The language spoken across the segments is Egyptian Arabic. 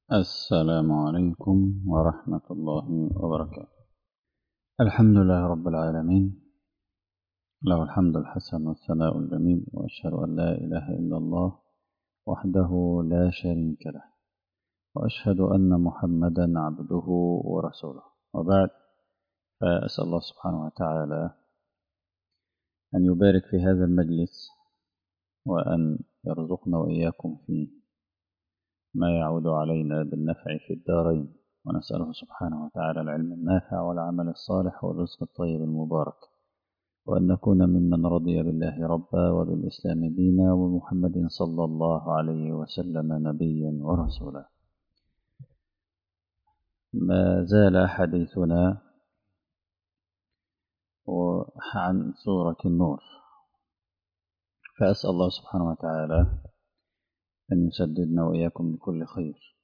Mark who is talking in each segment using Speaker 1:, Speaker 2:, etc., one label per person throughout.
Speaker 1: السلام عليكم ورحمة الله وبركاته الحمد لله رب العالمين له الحمد الحسن والثناء الجميل وأشهد أن لا إله إلا الله وحده لا شريك له وأشهد أن محمدا عبده ورسوله وبعد فأسأل الله سبحانه وتعالى أن يبارك في هذا المجلس وأن يرزقنا وإياكم فيه ما يعود علينا بالنفع في الدارين ونسأله سبحانه وتعالى العلم النافع والعمل الصالح والرزق الطيب المبارك وأن نكون ممن رضي بالله ربا وبالإسلام دينا ومحمد صلى الله عليه وسلم نبيا ورسولا ما زال حديثنا عن سورة النور فأسأل الله سبحانه وتعالى أن يسددنا وإياكم لكل خير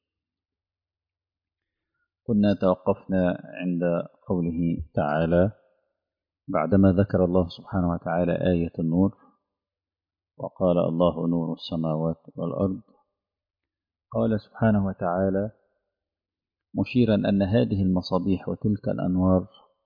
Speaker 1: كنا توقفنا عند قوله تعالى بعدما ذكر الله سبحانه وتعالى آية النور وقال الله نور السماوات والأرض قال سبحانه وتعالى مشيرا أن هذه المصابيح وتلك الأنوار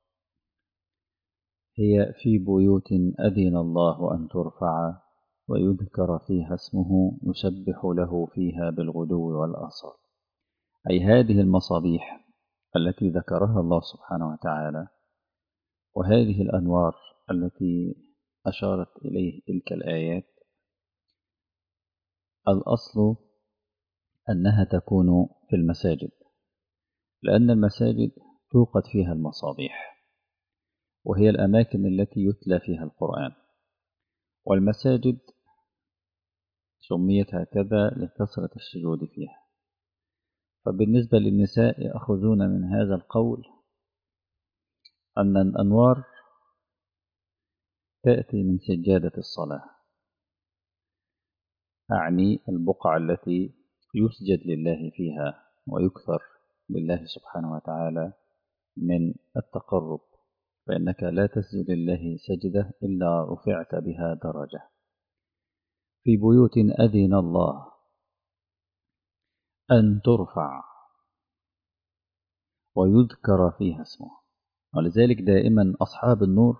Speaker 1: هي في بيوت أذن الله أن ترفع ويذكر فيها اسمه يسبح له فيها بالغدو والآصال أي هذه المصابيح التي ذكرها الله سبحانه وتعالى وهذه الأنوار التي أشارت إليه تلك الآيات الأصل أنها تكون في المساجد لأن المساجد توقد فيها المصابيح وهي الأماكن التي يتلى فيها القرآن والمساجد سميت هكذا لكثرة السجود فيها فبالنسبة للنساء يأخذون من هذا القول أن الأنوار تأتي من سجادة الصلاة أعني البقعة التي يسجد لله فيها ويكثر لله سبحانه وتعالى من التقرب فإنك لا تسجد لله سجدة إلا رفعت بها درجة في بيوت أذن الله أن ترفع ويذكر فيها اسمه ولذلك دائما أصحاب النور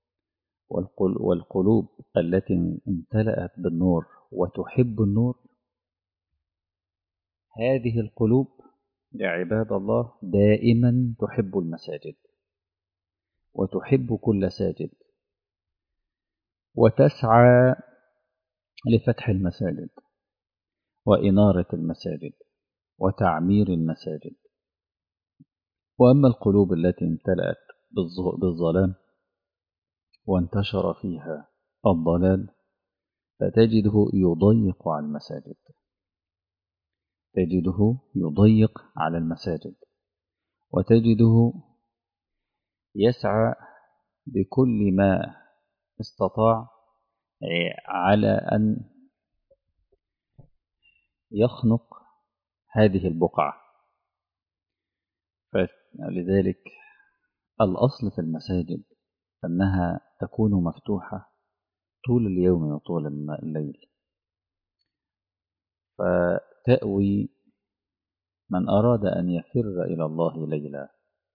Speaker 1: والقلوب التي امتلأت بالنور وتحب النور هذه القلوب يا عباد الله دائما تحب المساجد وتحب كل ساجد وتسعى لفتح المساجد وإنارة المساجد وتعمير المساجد وأما القلوب التي امتلأت بالظلام وانتشر فيها الضلال فتجده يضيق على المساجد تجده يضيق على المساجد وتجده يسعى بكل ما استطاع على أن يخنق هذه البقعة فلذلك الأصل في المساجد أنها تكون مفتوحة طول اليوم وطول الليل فتأوي من أراد أن يفر إلى الله ليلا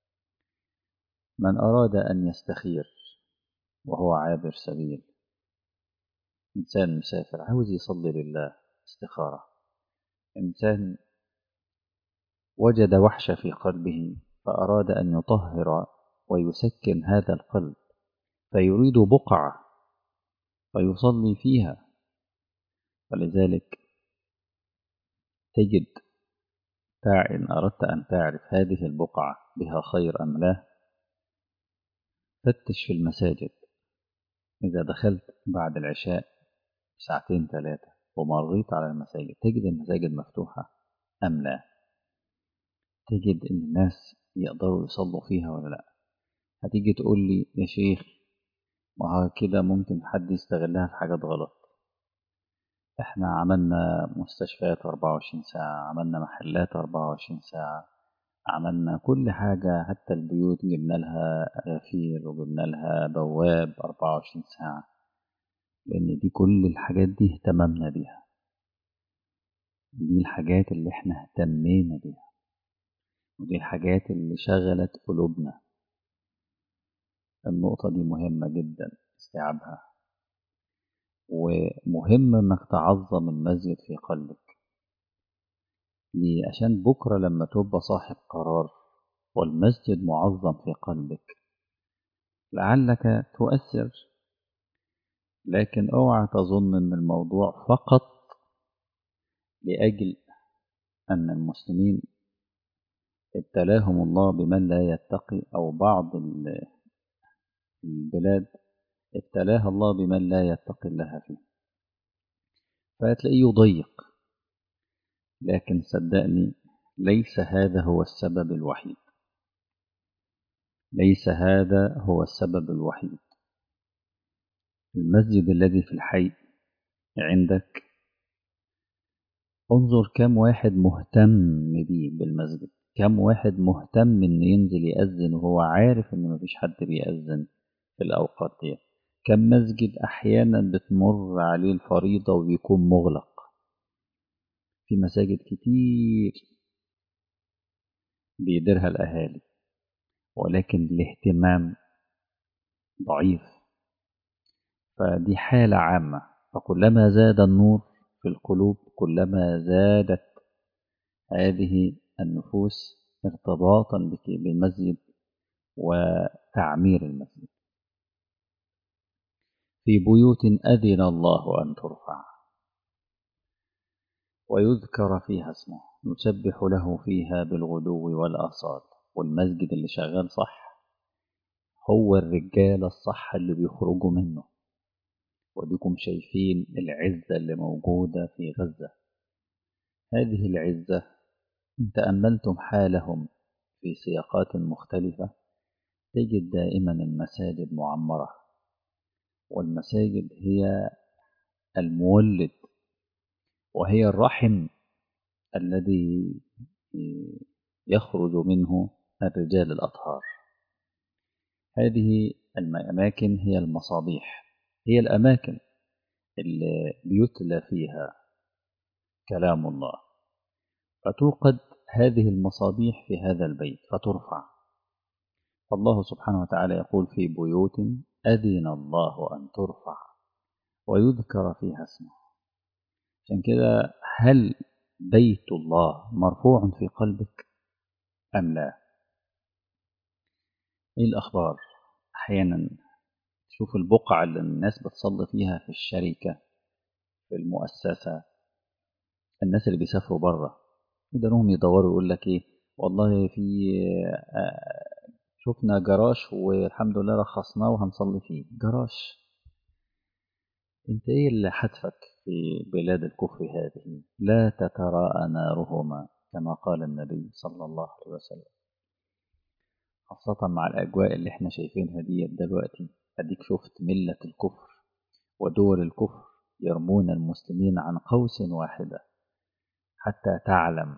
Speaker 1: من أراد أن يستخير وهو عابر سبيل إنسان مسافر عاوز يصلي لله استخارة إنسان وجد وحشة في قلبه فأراد أن يطهر ويسكن هذا القلب فيريد بقعة فيصلي فيها فلذلك تجد إن أردت أن تعرف هذه البقعة بها خير أم لا فتش في المساجد إذا دخلت بعد العشاء ساعتين ثلاثة ومريت على المساجد تجد المساجد مفتوحة أم لا تجد إن الناس يقدروا يصلوا فيها ولا لا هتيجي تقول لي يا شيخ ما هو كده ممكن حد يستغلها في حاجات غلط احنا عملنا مستشفيات 24 ساعة عملنا محلات 24 ساعة عملنا كل حاجة حتى البيوت جبنا لها غفير وجبنا لها بواب 24 ساعة لأن دي كل الحاجات دي اهتممنا بيها دي الحاجات اللي احنا اهتمينا بيها ودي الحاجات اللي شغلت قلوبنا النقطة دي مهمة جدا استيعابها ومهم انك تعظم المسجد في قلبك ليه عشان بكرة لما تبقى صاحب قرار والمسجد معظم في قلبك لعلك تؤثر لكن اوعى تظن ان الموضوع فقط لأجل أن المسلمين ابتلاهم الله بمن لا يتقي أو بعض البلاد ابتلاها الله بمن لا يتقي الله فيه فهتلاقيه يضيق لكن صدقني ليس هذا هو السبب الوحيد ليس هذا هو السبب الوحيد المسجد الذي في الحي عندك انظر كم واحد مهتم بيه بالمسجد كم واحد مهتم ان ينزل يأذن وهو عارف ان مفيش حد بيأذن في الأوقات دي كم مسجد أحيانا بتمر عليه الفريضة وبيكون مغلق في مساجد كتير بيديرها الأهالي ولكن الاهتمام ضعيف فدي حالة عامة فكلما زاد النور في القلوب كلما زادت هذه النفوس ارتباطا بالمسجد وتعمير المسجد في بيوت أذن الله أن ترفع ويذكر فيها اسمه يسبح له فيها بالغدو والآصال والمسجد اللي شغال صح هو الرجال الصح اللي بيخرجوا منه وديكم شايفين العزة اللي موجودة في غزة هذه العزة إن تأملتم حالهم في سياقات مختلفة تجد دائما المساجد معمرة والمساجد هي المولد وهي الرحم الذي يخرج منه الرجال الأطهار هذه الأماكن هي المصابيح هي الأماكن اللي بيتلى فيها كلام الله فتوقد هذه المصابيح في هذا البيت فترفع فالله سبحانه وتعالى يقول في بيوت أذن الله أن ترفع ويذكر فيها اسمه عشان كده هل بيت الله مرفوع في قلبك أم لا إيه الأخبار أحيانا تشوف البقعة اللي الناس بتصلي فيها في الشركة في المؤسسة الناس اللي بيسافروا بره يقدروا يدوروا يقول لك ايه والله في شفنا جراش والحمد لله رخصناه وهنصلي فيه جراش انت ايه اللي حتفك في بلاد الكفر هذه لا تتراءى نارهما كما قال النبي صلى الله عليه وسلم خاصة مع الأجواء اللي احنا شايفينها دي دلوقتي أديك شفت ملة الكفر ودول الكفر يرمون المسلمين عن قوس واحدة حتى تعلم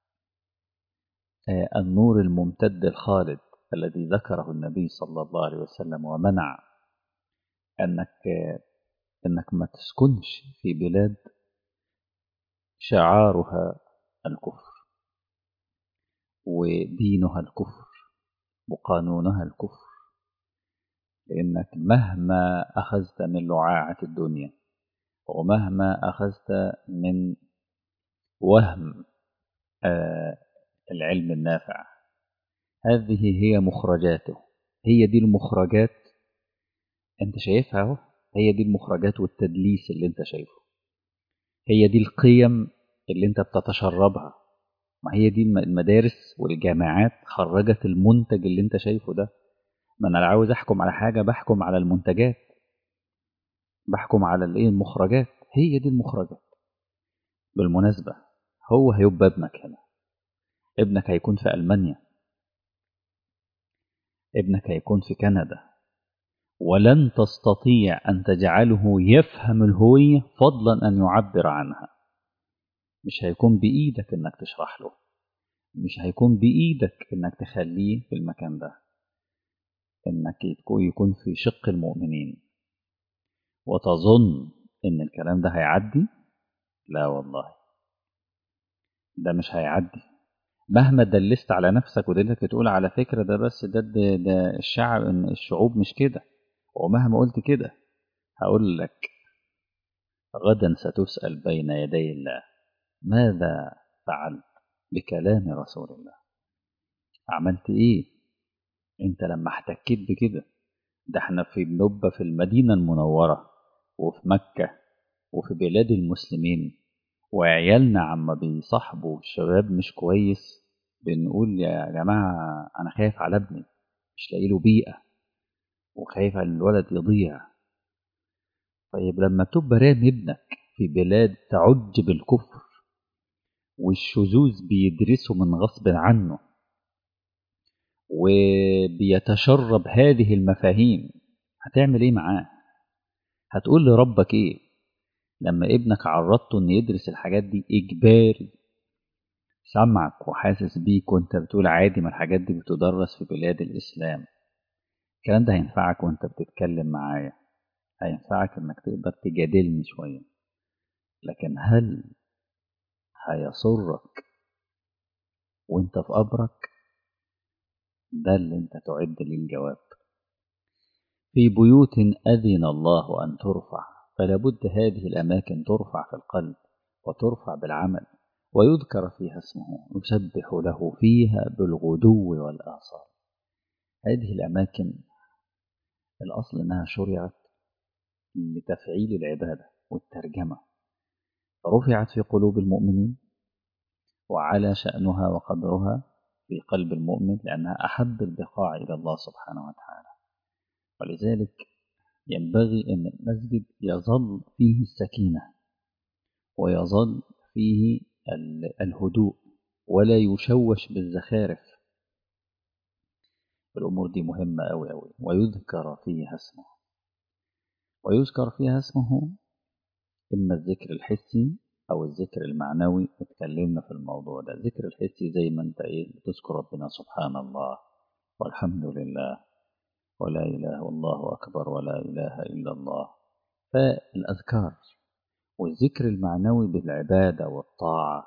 Speaker 1: النور الممتد الخالد الذي ذكره النبي صلى الله عليه وسلم ومنع أنك أنك ما تسكنش في بلاد شعارها الكفر ودينها الكفر وقانونها الكفر لأنك مهما أخذت من لعاعة الدنيا ومهما أخذت من وهم آه العلم النافع هذه هي مخرجاته هي دي المخرجات انت شايفها اهو هي دي المخرجات والتدليس اللي انت شايفه هي دي القيم اللي انت بتتشربها ما هي دي المدارس والجامعات خرجت المنتج اللي انت شايفه ده ما انا عاوز احكم على حاجه بحكم على المنتجات بحكم على الايه المخرجات هي دي المخرجات بالمناسبه هو هيبقى ابنك هنا ابنك هيكون في المانيا ابنك هيكون في كندا ولن تستطيع ان تجعله يفهم الهويه فضلا ان يعبر عنها مش هيكون بايدك انك تشرح له مش هيكون بايدك انك تخليه في المكان ده انك يكون في شق المؤمنين وتظن ان الكلام ده هيعدي لا والله ده مش هيعدي مهما دلست على نفسك ودلتك تقول على فكرة ده بس ده, ده, ده الشعب الشعوب مش كده ومهما قلت كده هقول لك غدا ستسأل بين يدي الله ماذا فعلت بكلام رسول الله عملت ايه انت لما احتكيت بكده ده احنا في بنبقى في المدينة المنورة وفي مكة وفي بلاد المسلمين وعيالنا عما بيصاحبوا الشباب مش كويس بنقول يا جماعة أنا خايف على ابني مش لاقي له بيئة وخايف على الولد يضيع طيب لما تبقى رامي ابنك في بلاد تعج بالكفر والشذوذ بيدرسه من غصب عنه وبيتشرب هذه المفاهيم هتعمل ايه معاه هتقول لربك ايه لما ابنك عرضته ان يدرس الحاجات دي اجباري سمعك وحاسس بيك وانت بتقول عادي ما الحاجات دي بتدرس في بلاد الاسلام الكلام ده هينفعك وانت بتتكلم معايا هينفعك انك تقدر تجادلني شويه لكن هل هيسرك وانت في قبرك ده اللي انت تعد لي الجواب في بيوت أذن الله أن ترفع فلابد هذه الأماكن ترفع في القلب وترفع بالعمل ويذكر فيها اسمه يسبح له فيها بالغدو والآصال هذه الأماكن الأصل أنها شرعت لتفعيل العبادة والترجمة رفعت في قلوب المؤمنين وعلى شأنها وقدرها في قلب المؤمن لأنها أحب البقاع إلى الله سبحانه وتعالى ولذلك ينبغي أن المسجد يظل فيه السكينة ويظل فيه الهدوء ولا يشوش بالزخارف الأمور دي مهمة أوي أوي ويذكر فيها اسمه ويذكر فيها اسمه إما الذكر الحسي أو الذكر المعنوي اتكلمنا في الموضوع ده الذكر الحسي زي ما أنت إيه بتذكر ربنا سبحان الله والحمد لله ولا إله والله أكبر ولا إله إلا الله فالأذكار والذكر المعنوي بالعبادة والطاعة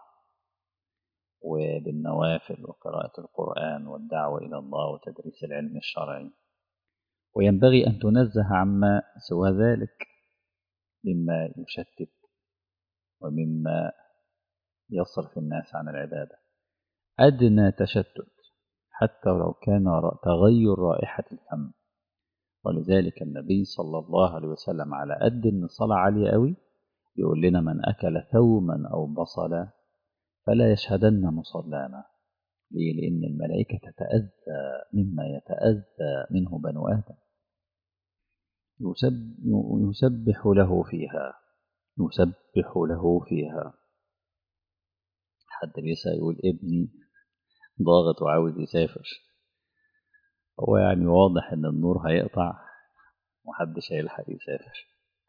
Speaker 1: وبالنوافل وقراءة القرآن والدعوة إلى الله وتدريس العلم الشرعي وينبغي أن تنزه عما سوى ذلك مما يشتت ومما يصرف الناس عن العبادة أدنى تشتت حتى لو كان تغير رائحة الفم ولذلك النبي صلى الله عليه وسلم على قد ان الصلاة عالية قوي يقول لنا من أكل ثوما أو بصلا فلا يشهدن مصلانا ليه؟ لأن الملائكة تتأذى مما يتأذى منه بنو آدم يسبح له فيها يسبح له فيها حد بيسأل يقول ابني ضاغط وعاوز يسافر هو يعني واضح ان النور هيقطع محدش هيلحق يسافر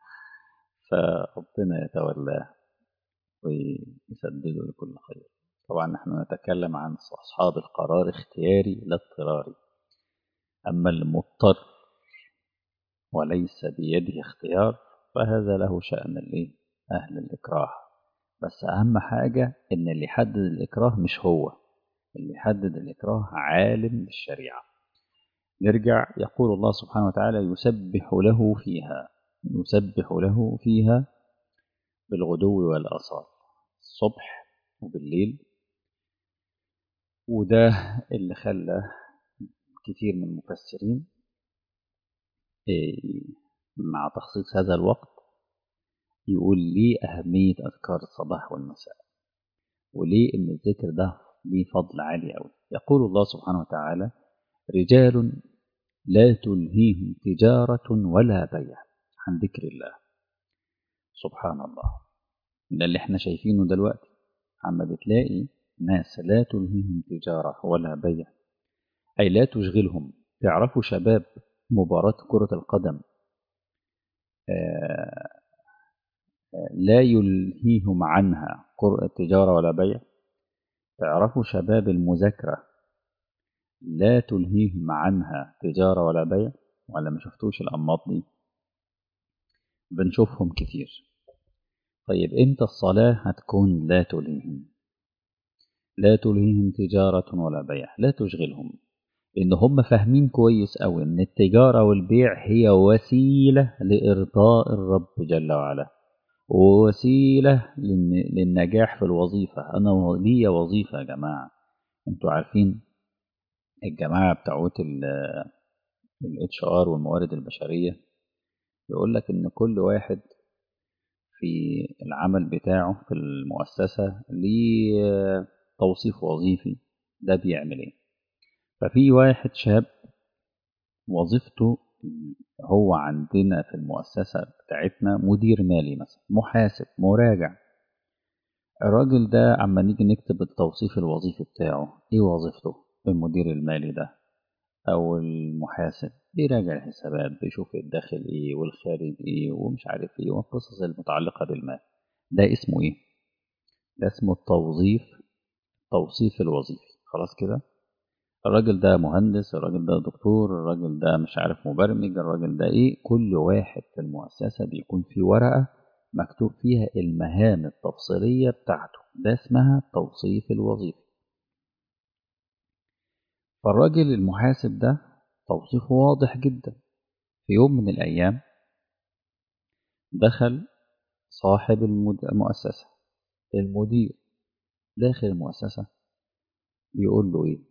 Speaker 1: فربنا يتولاه ويسدده لكل خير طبعا نحن نتكلم عن أصحاب القرار اختياري لا اضطراري أما المضطر وليس بيده اختيار فهذا له شأن الايه أهل الإكراه بس أهم حاجة إن اللي يحدد الإكراه مش هو اللي يحدد الإكراه عالم بالشريعة نرجع يقول الله سبحانه وتعالى يسبح له فيها يسبح له فيها بالغدو والآصال الصبح وبالليل وده اللي خلى كثير من المفسرين مع تخصيص هذا الوقت يقول ليه أهمية أذكار الصباح والمساء وليه إن الذكر ده ليه فضل عالي أوي يقول الله سبحانه وتعالى رجال لا تلهيهم تجارة ولا بيع عن ذكر الله سبحان الله ده اللي احنا شايفينه دلوقتي عما بتلاقي ناس لا تلهيهم تجارة ولا بيع أي لا تشغلهم تعرفوا شباب مباراة كرة القدم آه لا يلهيهم عنها تجارة ولا بيع تعرفوا شباب المذاكرة لا تلهيهم عنها تجارة ولا بيع ولا ما شفتوش الأنماط دي بنشوفهم كتير طيب امتى الصلاة هتكون لا تلهيهم لا تلهيهم تجارة ولا بيع لا تشغلهم إن هم فاهمين كويس أوي إن التجارة والبيع هي وسيلة لإرضاء الرب جل وعلا ووسيلة للنجاح في الوظيفة أنا ليا وظيفة يا جماعة أنتوا عارفين الجماعة بتاعوت الاتش ار والموارد البشرية يقول لك إن كل واحد في العمل بتاعه في المؤسسة ليه توصيف وظيفي ده بيعمل ايه ففي واحد شاب وظيفته هو عندنا في المؤسسة بتاعتنا مدير مالي مثلا محاسب مراجع الراجل ده عما نيجي نكتب التوصيف الوظيفي بتاعه ايه وظيفته المدير المالي ده او المحاسب بيراجع الحسابات بيشوف الداخل ايه والخارج ايه ومش عارف ايه والقصص المتعلقة بالمال ده اسمه ايه ده اسمه التوظيف التوصيف الوظيفي خلاص كده الراجل ده مهندس الراجل ده دكتور الراجل ده مش عارف مبرمج الراجل ده ايه كل واحد في المؤسسة بيكون في ورقة مكتوب فيها المهام التفصيلية بتاعته ده اسمها التوصيف الوظيفي فالراجل المحاسب ده توصيفه واضح جدا في يوم من الأيام دخل صاحب المؤسسة المدير داخل المؤسسة بيقول له إيه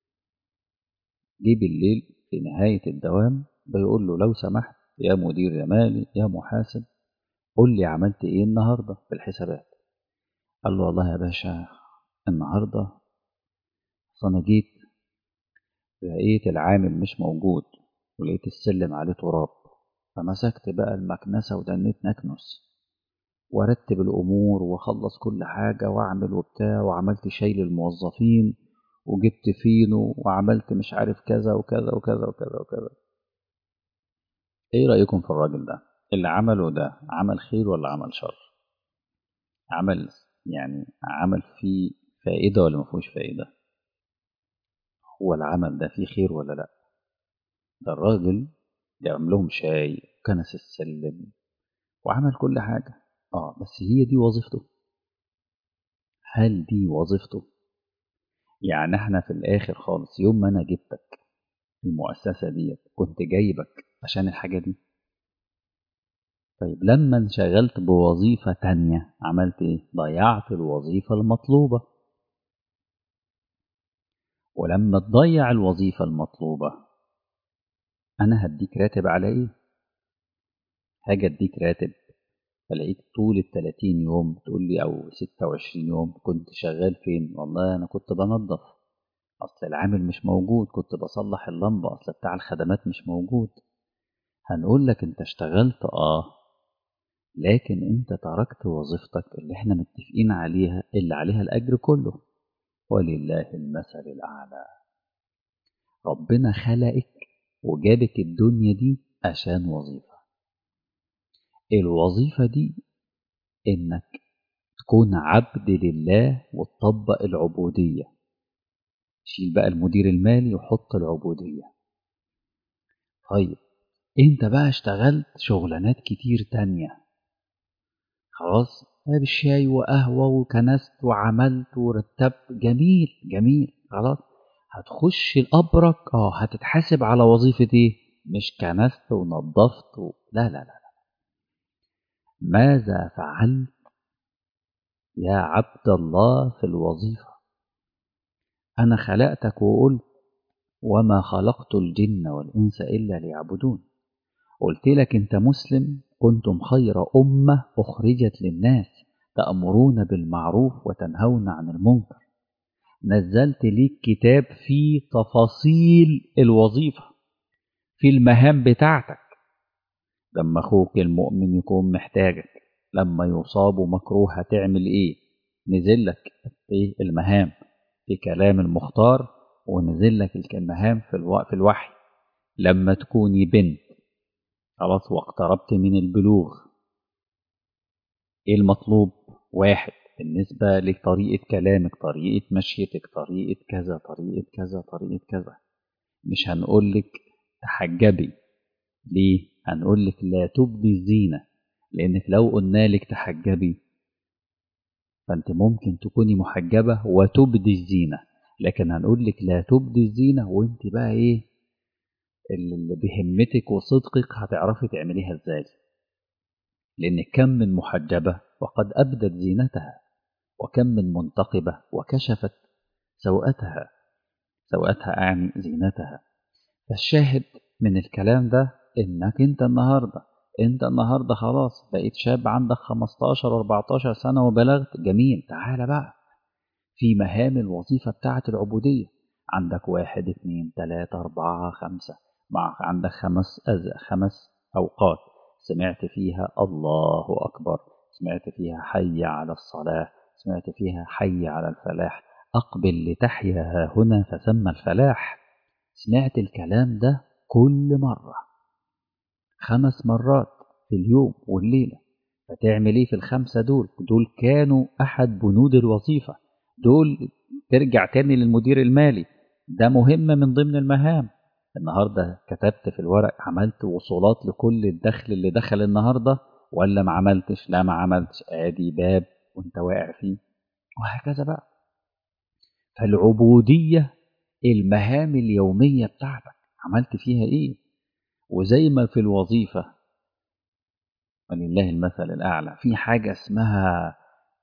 Speaker 1: جه بالليل في نهاية الدوام بيقول له لو سمحت يا مدير يا مالي يا محاسب قول لي عملت إيه النهاردة في الحسابات قال له والله يا باشا النهاردة أنا جيت لقيت العامل مش موجود ولقيت السلم عليه تراب فمسكت بقى المكنسة ودنيت نكنس وارتب الأمور وأخلص كل حاجة وأعمل وبتاع وعملت شاي للموظفين وجبت فينو وعملت مش عارف كذا وكذا وكذا وكذا وكذا ايه رأيكم في الراجل ده اللي عمله ده عمل خير ولا عمل شر عمل يعني عمل فيه فائدة ولا مفهوش فائدة هو العمل ده فيه خير ولا لا ده الراجل جاب لهم شاي وكنس السلم وعمل كل حاجة اه بس هي دي وظيفته هل دي وظيفته يعني احنا في الاخر خالص يوم ما انا جبتك المؤسسة ديت كنت جايبك عشان الحاجة دي طيب لما انشغلت بوظيفة تانية عملت ايه ضيعت الوظيفة المطلوبة ولما تضيع الوظيفة المطلوبة انا هديك راتب على ايه هاجي اديك راتب الاقيك طول ال 30 يوم تقول لي او 26 يوم كنت شغال فين والله انا كنت بنظف اصل العامل مش موجود كنت بصلح اللمبه اصل بتاع الخدمات مش موجود هنقول لك انت اشتغلت اه لكن انت تركت وظيفتك اللي احنا متفقين عليها اللي عليها الاجر كله ولله المثل الاعلى ربنا خلقك وجابك الدنيا دي عشان وظيفه الوظيفة دي إنك تكون عبد لله وتطبق العبودية شيل بقى المدير المالي وحط العبودية طيب انت بقى اشتغلت شغلانات كتير تانية خلاص بالشاي وقهوة وكنست وعملت ورتبت جميل جميل خلاص هتخش الأبرك اه هتتحاسب على وظيفة ايه مش كنست ونظفت و... لا لا لا ماذا فعلت يا عبد الله في الوظيفة أنا خلقتك وقلت وما خلقت الجن والإنس إلا ليعبدون قلت لك أنت مسلم كنتم خير أمة أخرجت للناس تأمرون بالمعروف وتنهون عن المنكر نزلت ليك كتاب فيه تفاصيل الوظيفة في المهام بتاعتك لما أخوك المؤمن يكون محتاجك لما يصاب مكروه هتعمل إيه نزل لك إيه المهام في كلام المختار ونزل لك المهام في, الو... في الوحي لما تكوني بنت خلاص واقتربت من البلوغ إيه المطلوب واحد بالنسبة لطريقة كلامك طريقة مشيتك طريقة كذا طريقة كذا طريقة كذا مش هنقولك تحجبي ليه هنقول لك لا تبدي الزينة لأنك لو قلنا لك تحجبي فأنت ممكن تكوني محجبة وتبدي الزينة لكن هنقول لك لا تبدي الزينة وانت بقى ايه اللي بهمتك وصدقك هتعرفي تعمليها ازاي لأن كم من محجبة وقد أبدت زينتها وكم من منتقبة وكشفت سوءتها سوءتها أعني زينتها فالشاهد من الكلام ده إنك أنت النهاردة أنت النهاردة خلاص بقيت شاب عندك 15 14 سنة وبلغت جميل تعالى بقى في مهام الوظيفة بتاعة العبودية عندك واحد اتنين تلاتة أربعة خمسة مع عندك خمس أز... خمس أوقات سمعت فيها الله أكبر سمعت فيها حي على الصلاة سمعت فيها حي على الفلاح أقبل لتحيا ها هنا فثم الفلاح سمعت الكلام ده كل مرة خمس مرات في اليوم والليلة فتعمل ايه في الخمسة دول دول كانوا أحد بنود الوظيفة دول ترجع تاني للمدير المالي ده مهمة من ضمن المهام النهاردة كتبت في الورق عملت وصولات لكل الدخل اللي دخل النهاردة ولا ما عملتش لا ما عملتش ادي باب وانت واقع فيه وهكذا بقى فالعبودية المهام اليومية بتاعتك عملت فيها ايه وزي ما في الوظيفة ولله المثل الأعلى في حاجة اسمها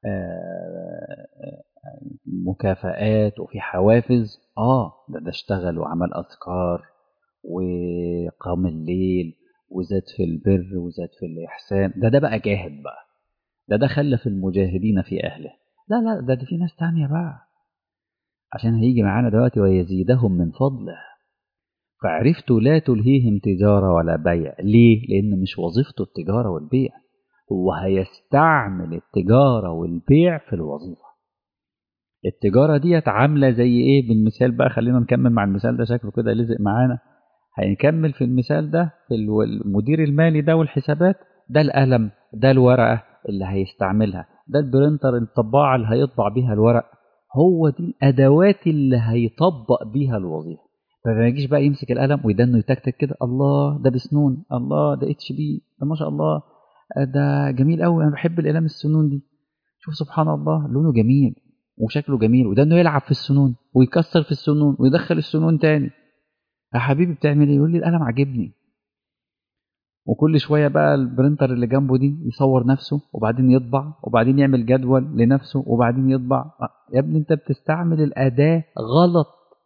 Speaker 1: مكافآت وفي حوافز اه ده ده اشتغل وعمل أذكار وقام الليل وزاد في البر وزاد في الإحسان ده ده بقى جاهد بقى ده ده خلف المجاهدين في أهله لا لا ده, ده في ناس تانية بقى عشان هيجي معانا دلوقتي ويزيدهم من فضله فعرفت لا تلهيهم تجارة ولا بيع ليه؟ لأن مش وظيفته التجارة والبيع هو هيستعمل التجارة والبيع في الوظيفة التجارة ديت عاملة زي ايه بالمثال بقى خلينا نكمل مع المثال ده شكله كده لزق معانا هنكمل في المثال ده في المدير المالي ده والحسابات ده القلم ده الورقة اللي هيستعملها ده البرينتر الطباعة اللي هيطبع بيها الورق هو دي الأدوات اللي هيطبق بيها الوظيفة فما يجيش بقى يمسك القلم ويدنه يتكتك كده الله ده بسنون الله ده اتش بي ده ما شاء الله ده جميل قوي انا بحب الاقلام السنون دي شوف سبحان الله لونه جميل وشكله جميل وده انه يلعب في السنون ويكسر في السنون ويدخل السنون تاني يا حبيبي بتعمل ايه يقول لي القلم عاجبني وكل شويه بقى البرينتر اللي جنبه دي يصور نفسه وبعدين يطبع وبعدين يعمل جدول لنفسه وبعدين يطبع يا ابني انت بتستعمل الاداه غلط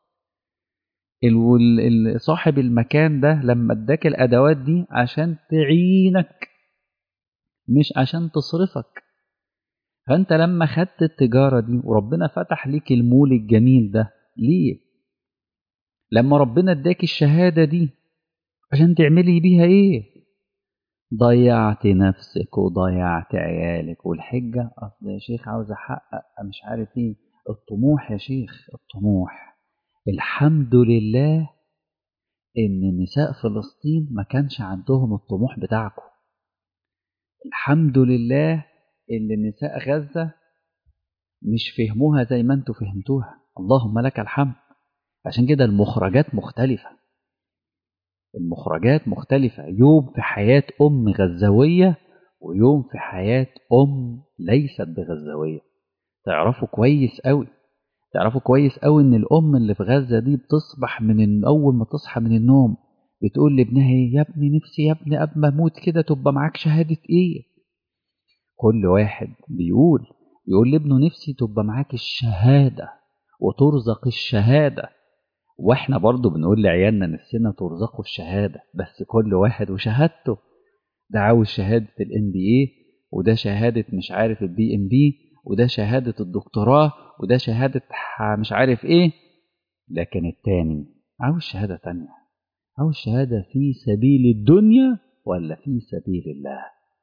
Speaker 1: صاحب المكان ده لما اداك الادوات دي عشان تعينك مش عشان تصرفك فانت لما خدت التجارة دي وربنا فتح ليك المول الجميل ده ليه لما ربنا اداك الشهادة دي عشان تعملي بيها ايه ضيعت نفسك وضيعت عيالك والحجة اصل يا شيخ عاوز احقق مش عارف ايه الطموح يا شيخ الطموح الحمد لله ان نساء فلسطين ما كانش عندهم الطموح بتاعكم الحمد لله ان نساء غزة مش فهموها زي ما انتوا فهمتوها اللهم لك الحمد عشان كده المخرجات مختلفة المخرجات مختلفة يوم في حياة أم غزاوية ويوم في حياة أم ليست بغزاوية تعرفوا كويس قوي تعرفوا كويس قوي ان الام اللي في غزه دي بتصبح من اول ما تصحى من النوم بتقول لابنها ايه يا ابني نفسي يا ابني قبل ما اموت كده تبقى معاك شهاده ايه كل واحد بيقول يقول لابنه نفسي تبقى معاك الشهاده وترزق الشهاده واحنا برضو بنقول لعيالنا نفسنا ترزقوا الشهاده بس كل واحد وشهادته ده عاوز شهاده الام بي اي وده شهاده مش عارف البي ام بي وده شهاده الدكتوراه وده شهادة مش عارف ايه لكن التاني عاوز شهادة تانية عاوز شهادة في سبيل الدنيا ولا في سبيل الله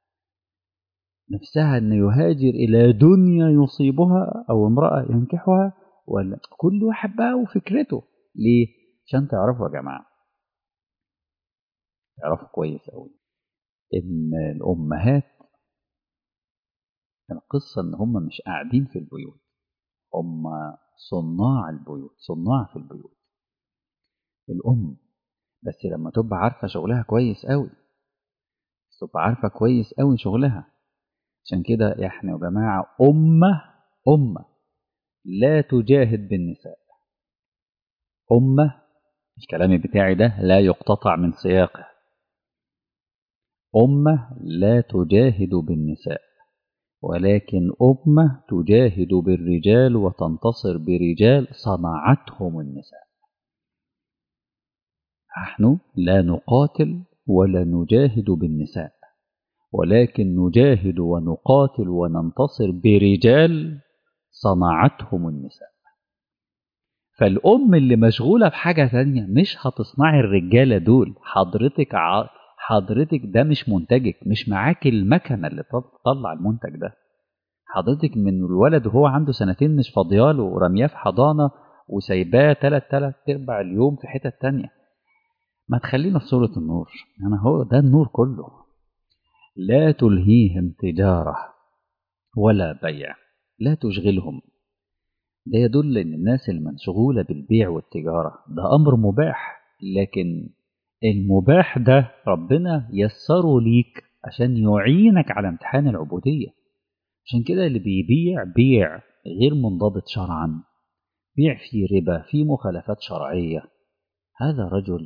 Speaker 1: نفسها أن يهاجر إلى دنيا يصيبها أو امرأة ينكحها ولا كل واحد بقى وفكرته ليه؟ عشان تعرفوا يا جماعة تعرفوا كويس أوي إن الأمهات القصة إن هم مش قاعدين في البيوت هم صناع البيوت صناع في البيوت الأم بس لما تبقى عارفة شغلها كويس قوي تبقى عارفة كويس قوي شغلها عشان كده احنا يا جماعة أمة أمة لا تجاهد بالنساء أمة الكلام بتاعي ده لا يقتطع من سياقه أمة لا تجاهد بالنساء ولكن أمة تجاهد بالرجال وتنتصر برجال صنعتهم النساء نحن لا نقاتل ولا نجاهد بالنساء ولكن نجاهد ونقاتل وننتصر برجال صنعتهم النساء فالأم اللي مشغولة بحاجة تانية مش هتصنعي الرجالة دول حضرتك ع... حضرتك ده مش منتجك مش معاك المكنة اللي تطلع المنتج ده حضرتك من الولد وهو عنده سنتين مش فاضياله ورمياه في حضانة وسايباه تلات تلات ارباع اليوم في حتة تانية ما تخلينا في صورة النور أنا هو ده النور كله لا تلهيهم تجارة ولا بيع لا تشغلهم ده يدل ان الناس المنشغولة بالبيع والتجارة ده امر مباح لكن المباح ده ربنا يسره ليك عشان يعينك على امتحان العبودية عشان كده اللي بيبيع بيع غير منضبط شرعا بيع فيه ربا فيه مخالفات شرعية هذا رجل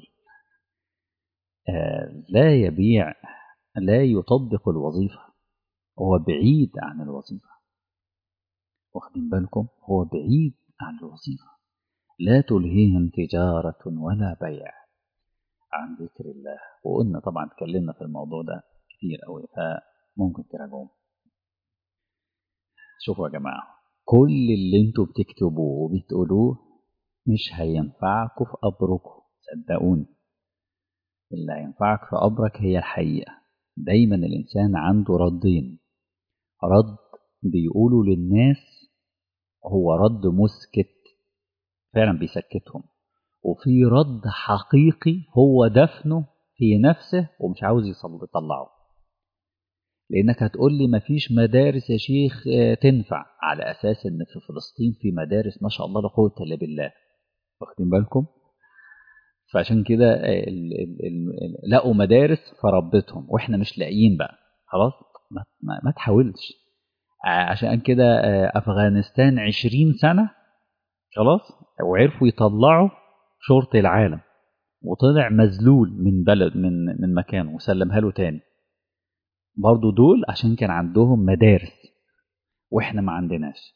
Speaker 1: آه لا يبيع لا يطبق الوظيفة هو بعيد عن الوظيفة واخدين بالكم هو بعيد عن الوظيفة لا تلهيهم تجارة ولا بيع عن ذكر الله وقلنا طبعا اتكلمنا في الموضوع ده كتير قوي فممكن تراجعوه شوفوا يا جماعة كل اللي انتوا بتكتبوه وبتقولوه مش هينفعكم في قبركم صدقوني اللي هينفعك في قبرك هي الحقيقة دايما الإنسان عنده ردين رد بيقولوا للناس هو رد مسكت فعلا بيسكتهم وفي رد حقيقي هو دفنه في نفسه ومش عاوز يطلعه لانك هتقول لي مفيش مدارس يا شيخ تنفع على اساس ان في فلسطين في مدارس ما شاء الله لا قوه الا بالله واخدين بالكم فعشان كده لقوا مدارس فربتهم واحنا مش لاقيين بقى خلاص ما, ما, ما تحاولش عشان كده افغانستان عشرين سنه خلاص وعرفوا يطلعوا شرطة العالم وطلع مذلول من بلد من من مكانه وسلمها له تاني برضو دول عشان كان عندهم مدارس واحنا ما عندناش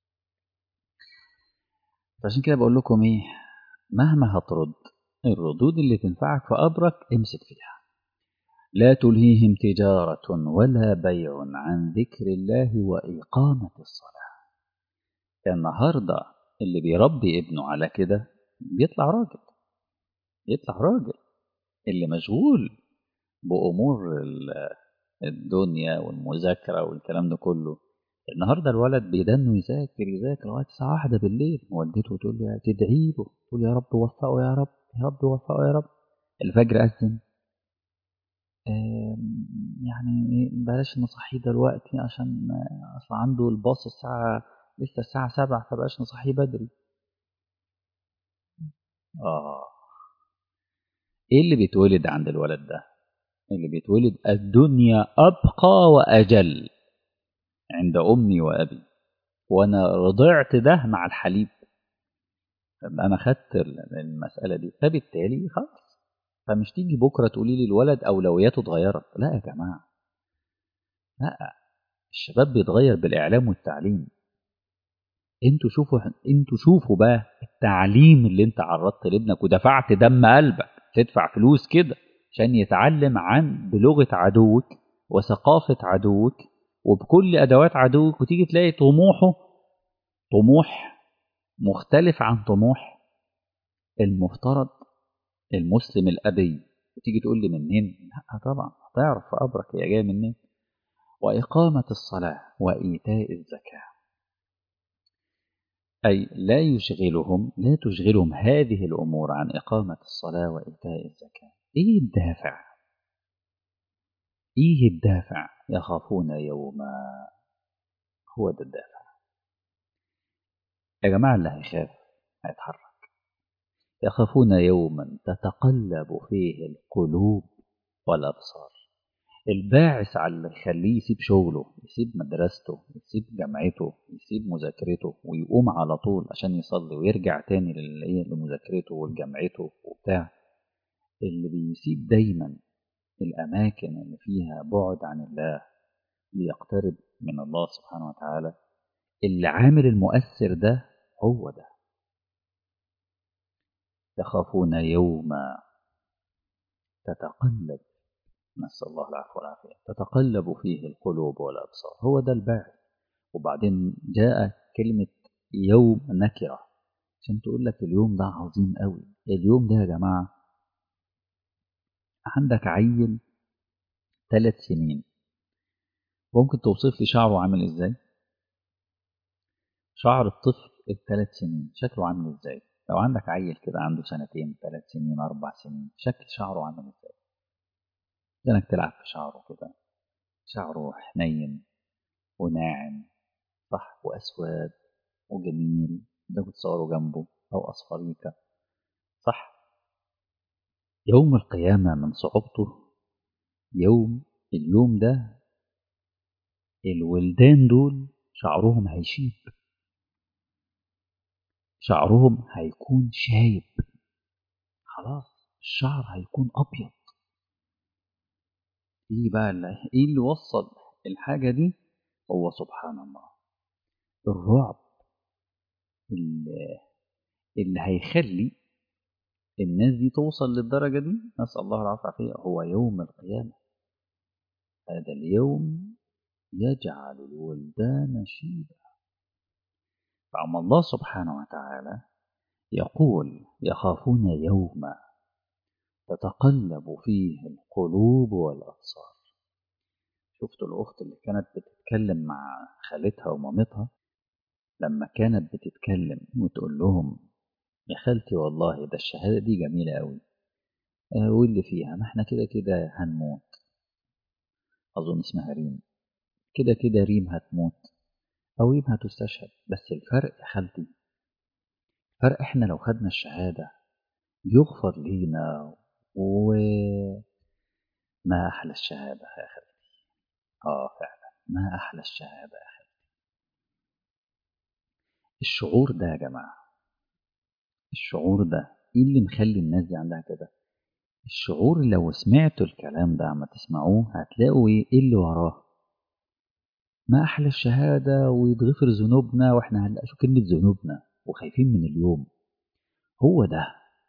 Speaker 1: فعشان كده بقول لكم ايه مهما هترد الردود اللي تنفعك في قبرك امسك فيها لا تلهيهم تجارة ولا بيع عن ذكر الله وإقامة الصلاة النهاردة اللي بيربي ابنه على كده بيطلع راجل يطلع راجل اللي مشغول بأمور الدنيا والمذاكرة والكلام ده كله النهاردة الولد بيدنه يذاكر يذاكر لغاية الساعة واحدة بالليل والدته تقول له تدعي له تقول يا رب وفقه يا رب يا رب وفقه يا رب الفجر أذن يعني بلاش نصحيه دلوقتي عشان أصل عنده الباص الساعة لسه الساعة سبعة فبقاش نصحيه بدري آه إيه اللي بيتولد عند الولد ده؟ اللي بيتولد الدنيا أبقى وأجل عند أمي وأبي وأنا رضعت ده مع الحليب أنا خدت المسألة دي فبالتالي خلاص فمش تيجي بكرة تقولي لي الولد أولوياته اتغيرت لا يا جماعة لا الشباب بيتغير بالإعلام والتعليم انتوا شوفوا انتوا شوفوا بقى التعليم اللي انت عرضت لابنك ودفعت دم قلبك تدفع فلوس كده عشان يتعلم عن بلغة عدوك وثقافة عدوك وبكل أدوات عدوك وتيجي تلاقي طموحه طموح مختلف عن طموح المفترض المسلم الأبي وتيجي تقول لي منين؟ لا طبعا هتعرف في قبرك هي جاية منين وإقامة الصلاة وإيتاء الزكاة أي لا يشغلهم لا تشغلهم هذه الأمور عن إقامة الصلاة وإيتاء الزكاة إيه الدافع؟ إيه الدافع؟ يخافون يوما هو ده الدافع يا جماعة اللي هيخاف هيتحرك يخافون يوما تتقلب فيه القلوب والأبصار الباعث على اللي يخليه يسيب شغله يسيب مدرسته يسيب جامعته يسيب مذاكرته ويقوم على طول عشان يصلي ويرجع تاني لمذاكرته ولجامعته وبتاع اللي بيسيب دايما الأماكن اللي فيها بعد عن الله ليقترب من الله سبحانه وتعالى اللي عامل المؤثر ده هو ده يخافون يوما تتقلب نسأل الله العفو والعافية تتقلب فيه القلوب والأبصار هو ده الباعث وبعدين جاء كلمة يوم نكرة عشان تقول لك اليوم ده عظيم قوي اليوم ده يا جماعة عندك عيل ثلاث سنين ممكن توصف لي شعره عامل ازاي شعر الطفل الثلاث سنين شكله عامل ازاي لو عندك عيل كده عنده سنتين ثلاث سنين اربع سنين شكل شعره عامل ازاي انك تلعب في شعره كده شعره حنين وناعم صح واسود وجميل ده بتصوره جنبه او اصفريكة صح يوم القيامة من صعوبته يوم اليوم ده الولدان دول شعرهم هيشيب شعرهم هيكون شايب خلاص الشعر هيكون ابيض ايه بقى اللي ايه اللي وصل الحاجة دي هو سبحان الله الرعب اللي, اللي هيخلي الناس دي توصل للدرجة دي نسأل الله العافية هو يوم القيامة هذا اليوم يجعل الولدان شيبا فأما الله سبحانه وتعالى يقول يخافون يوما تتقلب فيه القلوب والأبصار شفت الأخت اللي كانت بتتكلم مع خالتها ومامتها لما كانت بتتكلم وتقول لهم يا خالتي والله ده الشهادة دي جميلة قوي آه واللي فيها ما احنا كده كده هنموت أظن اسمها ريم كده كده ريم هتموت أو ريم هتستشهد بس الفرق يا خالتي فرق احنا لو خدنا الشهادة بيغفر لينا و ما أحلى الشهادة يا خالتي آه فعلا ما أحلى الشهادة يا خالتي الشعور ده يا جماعة الشعور ده ايه اللي مخلي الناس دي عندها كده الشعور لو سمعتوا الكلام ده عم تسمعوه هتلاقوا ايه اللي وراه ما احلى الشهاده ويتغفر ذنوبنا واحنا هلا شو كلمه ذنوبنا وخايفين من اليوم هو ده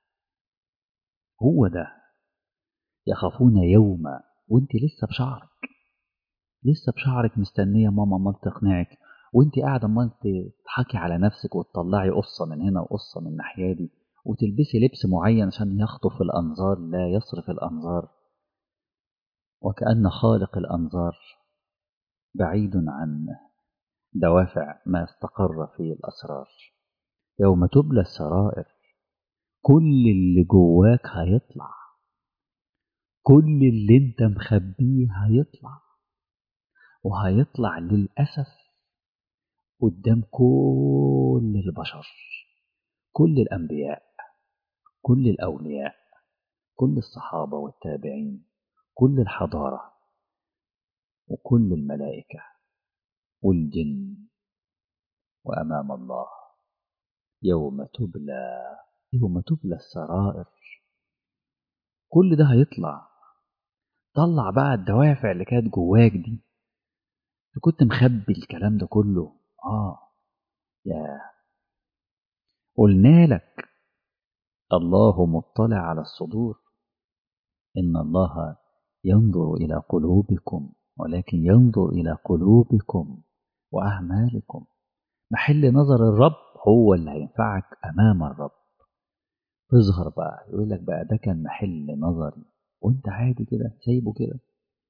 Speaker 1: هو ده يخافون يوما وانت لسه بشعرك لسه بشعرك مستنيه ماما مال تقنعك وانت قاعده امال تضحكي على نفسك وتطلعي قصه من هنا وقصه من الناحيه دي وتلبسي لبس معين عشان يخطف الانظار لا يصرف الانظار وكأن خالق الانظار بعيد عن دوافع ما استقر في الاسرار يوم تبلى السرائر كل اللي جواك هيطلع كل اللي انت مخبيه هيطلع وهيطلع للأسف قدام كل البشر كل الأنبياء كل الأولياء كل الصحابة والتابعين كل الحضارة وكل الملائكة والجن وأمام الله يوم تبلى يوم تبلى السرائر كل ده هيطلع طلع بقى الدوافع اللي كانت جواك دي انت كنت مخبي الكلام ده كله اه يا قلنا لك الله مطلع على الصدور ان الله ينظر الى قلوبكم ولكن ينظر الى قلوبكم واعمالكم محل نظر الرب هو اللي هينفعك امام الرب تظهر بقى يقول لك بقى ده كان محل نظري وانت عادي كده سايبه كده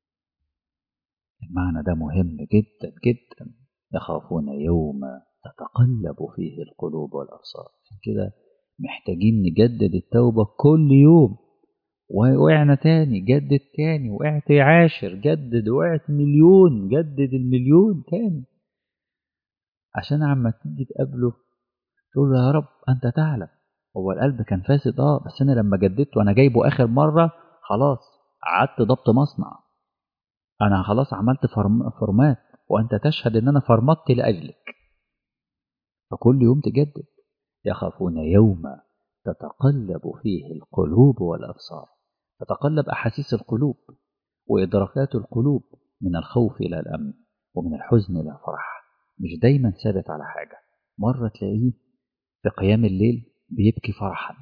Speaker 1: المعنى ده مهم جدا جدا يخافون يوما تتقلب فيه القلوب والأبصار عشان كده محتاجين نجدد التوبة كل يوم وقعنا تاني جدد تاني وقعت عاشر جدد وقعت مليون جدد المليون تاني عشان عما تيجي تقابله تقول له يا رب أنت تعلم هو القلب كان فاسد اه بس أنا لما جددته وأنا جايبه آخر مرة خلاص قعدت ضبط مصنع أنا خلاص عملت فرم فرمات وأنت تشهد إن أنا فرمطت لأجلك فكل يوم تجدد يخافون يوما تتقلب فيه القلوب والأبصار تتقلب أحاسيس القلوب وإدراكات القلوب من الخوف إلى الأمن ومن الحزن إلى الفرح مش دايما ثابت على حاجة مرة تلاقيه في قيام الليل بيبكي فرحا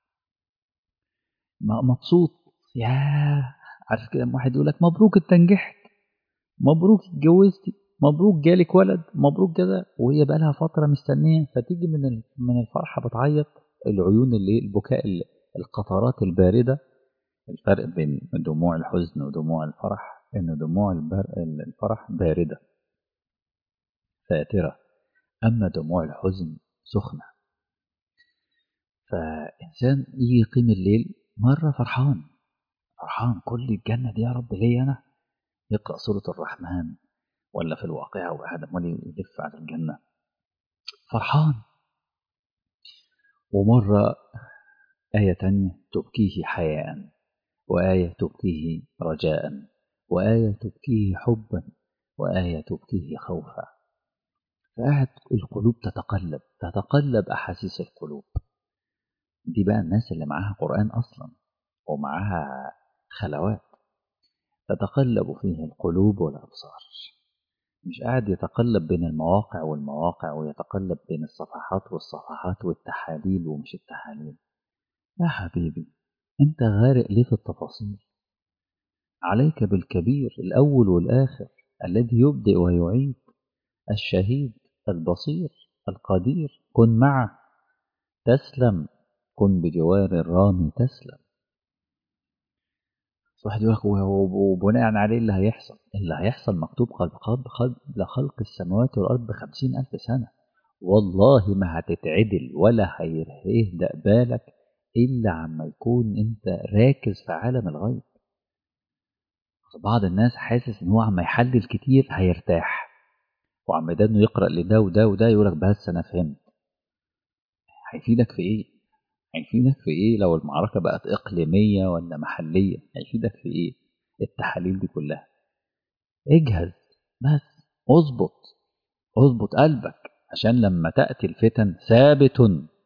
Speaker 1: مبسوط يا عارف كده لما واحد يقول لك مبروك انت نجحت مبروك اتجوزتي مبروك جالك ولد مبروك كده وهي بقى لها فتره مستنيه فتيجي من من الفرحه بتعيط العيون اللي البكاء القطرات البارده الفرق بين دموع الحزن ودموع الفرح ان دموع الفرح بارده فاتره اما دموع الحزن سخنه فانسان يجي يقيم الليل مره فرحان فرحان كل الجنه دي يا رب ليه انا يقرا سوره الرحمن ولا في الواقعة وقاعد عمال يلف على الجنة فرحان ومرة آية تانية تبكيه حياء وآية تبكيه رجاء وآية تبكيه حبا وآية تبكيه خوفا فقاعد القلوب تتقلب تتقلب أحاسيس القلوب دي بقى الناس اللي معاها قرآن أصلا ومعاها خلوات تتقلب فيه القلوب والأبصار مش قاعد يتقلب بين المواقع والمواقع ويتقلب بين الصفحات والصفحات والتحاليل ومش التحاليل يا حبيبي انت غارق ليه في التفاصيل عليك بالكبير الأول والآخر الذي يبدئ ويعيد الشهيد البصير القدير كن معه تسلم كن بجوار الرامي تسلم واحد يقول لك وبناء عليه اللي هيحصل اللي هيحصل مكتوب قبل قبل خلق السماوات والأرض بخمسين ألف سنة والله ما هتتعدل ولا هيهدأ بالك إلا عما يكون أنت راكز في عالم الغيب بعض الناس حاسس إن هو عما يحلل كتير هيرتاح وعم ده إنه يقرأ لده وده وده يقول لك بس أنا فهمت هيفيدك في إيه؟ هيفيدك في ايه لو المعركة بقت اقليمية ولا محلية هيفيدك في ايه التحاليل دي كلها اجهز بس اظبط اظبط قلبك عشان لما تأتي الفتن ثابت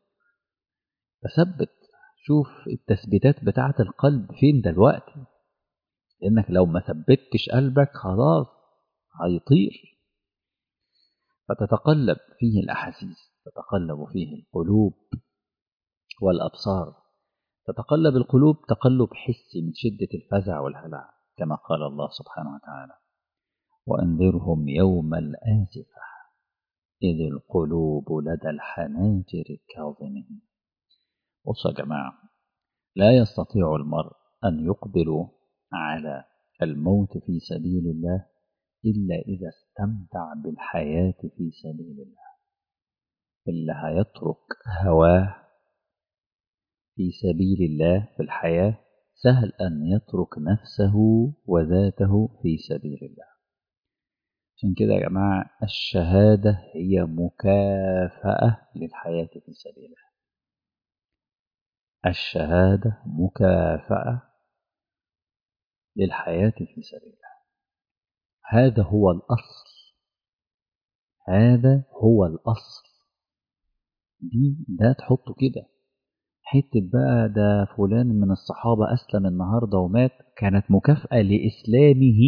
Speaker 1: فثبت شوف التثبيتات بتاعة القلب فين دلوقتي لانك لو ما ثبتش قلبك خلاص هيطير فتتقلب فيه الأحاسيس تتقلب فيه القلوب والأبصار تتقلب القلوب تقلب حسي من شدة الفزع والهلع كما قال الله سبحانه وتعالى وأنذرهم يوم الآزفة إذ القلوب لدى الحناجر كاظمين بصوا يا جماعة لا يستطيع المرء أن يقبل على الموت في سبيل الله إلا إذا استمتع بالحياة في سبيل الله اللي هيترك هواه في سبيل الله في الحياة سهل أن يترك نفسه وذاته في سبيل الله عشان كده يا جماعة الشهادة هي مكافأة للحياة في سبيل الله الشهادة مكافأة للحياة في سبيل الله هذا هو الأصل هذا هو الأصل دي ده تحطه كده حتة بقى ده فلان من الصحابة أسلم النهاردة ومات كانت مكافأة لإسلامه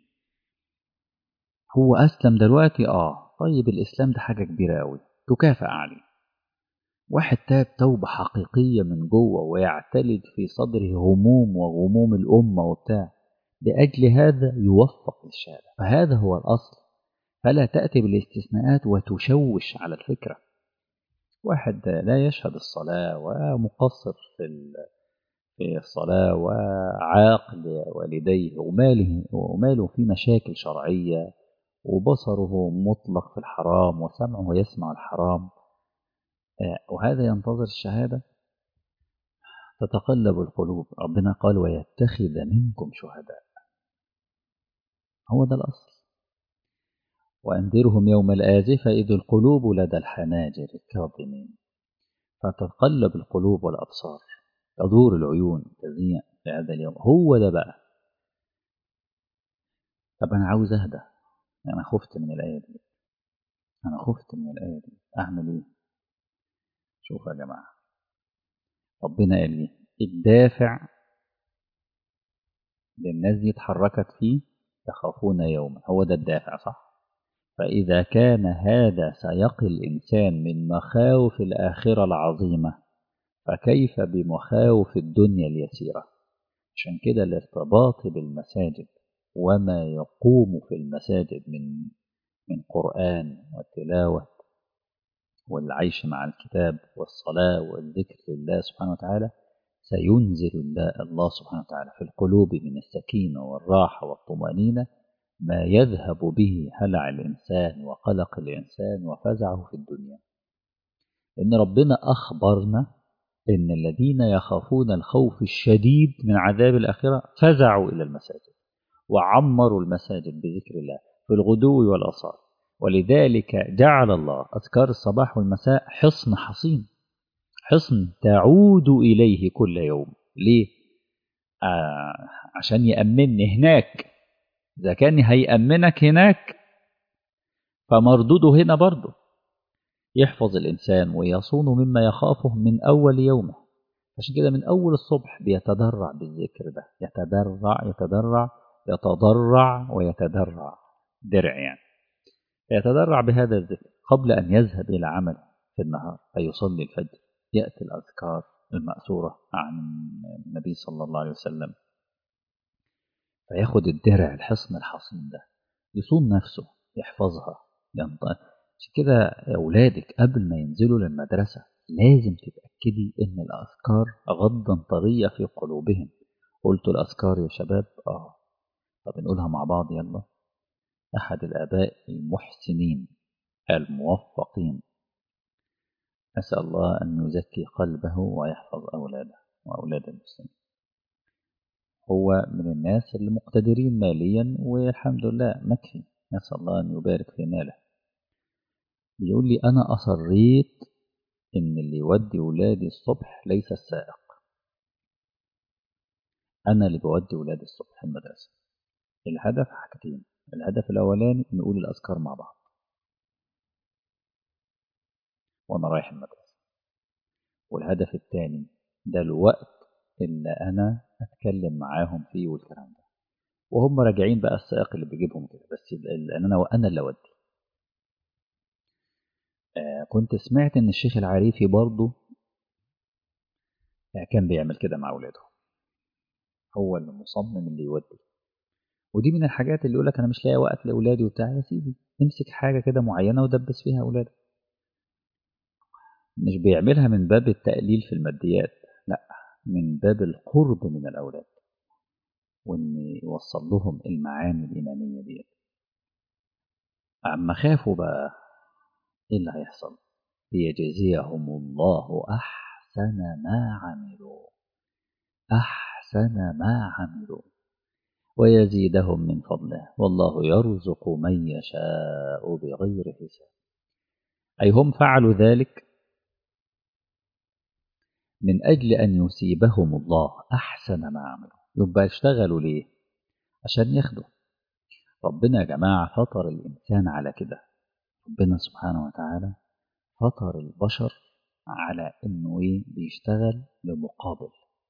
Speaker 1: هو أسلم دلوقتي آه طيب الإسلام ده حاجة كبيرة أوي تكافأ عليه واحد تاب توبة حقيقية من جوه ويعتلج في صدره هموم وغموم الأمة وبتاع لأجل هذا يوفق للشهادة فهذا هو الأصل فلا تأتي بالاستثناءات وتشوش على الفكرة واحد لا يشهد الصلاة ومقصر في في الصلاة وعاق لوالديه وماله وماله في مشاكل شرعية وبصره مطلق في الحرام وسمعه يسمع الحرام وهذا ينتظر الشهادة تتقلب القلوب ربنا قال ويتخذ منكم شهداء هو ده الأصل وأنذرهم يوم الآزفة إذ القلوب لدى الحناجر الكاظمين فتتقلب القلوب والأبصار تدور العيون تزيع في هذا اليوم هو ده بقى طب أنا عاوز أهدى أنا خفت من الآية دي أنا خفت من الآية دي أعمل إيه شوفوا يا جماعة ربنا قال إيه الدافع للناس دي اتحركت فيه يخافون يوما هو ده الدافع صح فإذا كان هذا سيقي الإنسان من مخاوف الآخرة العظيمة فكيف بمخاوف الدنيا اليسيرة عشان كده الارتباط بالمساجد وما يقوم في المساجد من من قرآن وتلاوة والعيش مع الكتاب والصلاة والذكر لله سبحانه وتعالى سينزل الله سبحانه وتعالى في القلوب من السكينة والراحة والطمأنينة ما يذهب به هلع الإنسان وقلق الإنسان وفزعه في الدنيا إن ربنا أخبرنا إن الذين يخافون الخوف الشديد من عذاب الآخرة فزعوا إلى المساجد وعمروا المساجد بذكر الله في الغدو والأصال ولذلك جعل الله أذكار الصباح والمساء حصن حصين حصن تعود إليه كل يوم ليه؟ آه عشان يأمنني هناك إذا كان هيأمنك هناك فمردوده هنا برضه يحفظ الإنسان ويصون مما يخافه من أول يومه عشان كده من أول الصبح بيتدرع بالذكر ده يتدرع يتدرع يتضرع ويتدرع درع يعني يتدرع بهذا الذكر قبل أن يذهب إلى عمل في النهار فيصلي الفجر يأتي الأذكار المأثورة عن النبي صلى الله عليه وسلم فياخد الدرع الحصن الحصين ده يصون نفسه يحفظها ينطق عشان كده أولادك قبل ما ينزلوا للمدرسة لازم تتأكدي إن الأذكار غضا طرية في قلوبهم قلت الأذكار يا شباب آه طب نقولها مع بعض يلا أحد الآباء المحسنين الموفقين أسأل الله أن يزكي قلبه ويحفظ أولاده وأولاد المسلمين هو من الناس اللي مقتدرين ماليا والحمد لله مكفي نسأل الله أن يبارك في ماله بيقول لي أنا أصريت إن اللي يودي ولادي الصبح ليس السائق أنا اللي بودي ولادي الصبح المدرسة الهدف حاجتين الهدف الأولاني نقول الأذكار مع بعض وأنا رايح المدرسة والهدف الثاني ده الوقت اللي أنا أتكلم معاهم فيه والكلام ده وهم راجعين بقى السائق اللي بيجيبهم كده بس لأن أنا أنا اللي أودي آه كنت سمعت إن الشيخ العريفي برضه آه كان بيعمل كده مع أولاده هو اللي مصمم اللي يودي ودي من الحاجات اللي يقول لك أنا مش لاقي وقت لأولادي وبتاع يا سيدي امسك حاجة كده معينة ودبس فيها أولادك مش بيعملها من باب التقليل في الماديات لا من باب القرب من الأولاد وإن يوصل لهم المعاني الإيمانية دي أما خافوا بقى إيه اللي هيحصل ليجزيهم الله أحسن ما عملوا أحسن ما عملوا ويزيدهم من فضله والله يرزق من يشاء بغير حساب أي هم فعلوا ذلك من أجل أن يصيبهم الله أحسن ما عملوا يبقى اشتغلوا ليه عشان ياخدوا ربنا يا جماعة فطر الإنسان على كده ربنا سبحانه وتعالى فطر البشر على إنه إيه بيشتغل لمقابل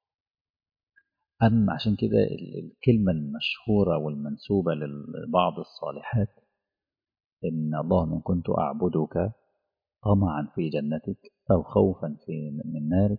Speaker 1: أما عشان كده الكلمة المشهورة والمنسوبة لبعض الصالحات إن اللهم إن كنت أعبدك طمعا في جنتك أو خوفا في من نارك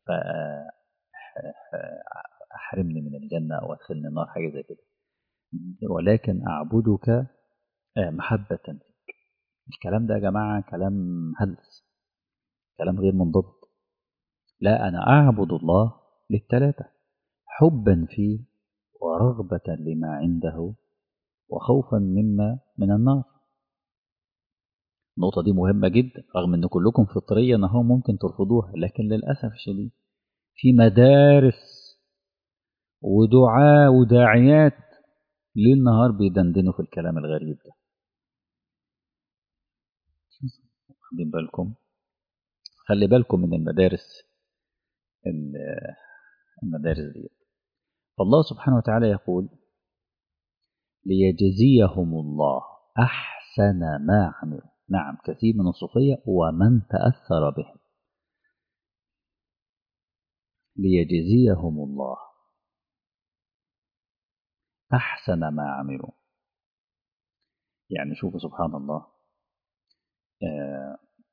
Speaker 1: فأحرمني من الجنة أو أدخلني النار حاجة زي كده ولكن أعبدك محبة فيك الكلام ده يا جماعة كلام هلس كلام غير منضبط لا أنا أعبد الله للثلاثة حبا فيه ورغبة لما عنده وخوفا مما من النار النقطة دي مهمة جدا رغم ان كلكم فطريا اهو ممكن ترفضوها لكن للأسف الشديد في مدارس ودعاء وداعيات ليل نهار بيدندنوا في الكلام الغريب ده واخدين بالكم خلي بالكم من المدارس المدارس دي فالله سبحانه وتعالى يقول ليجزيهم الله أحسن ما عملوا نعم كثير من الصوفية ومن تأثر بهم ليجزيهم الله أحسن ما عملوا يعني شوفوا سبحان الله آه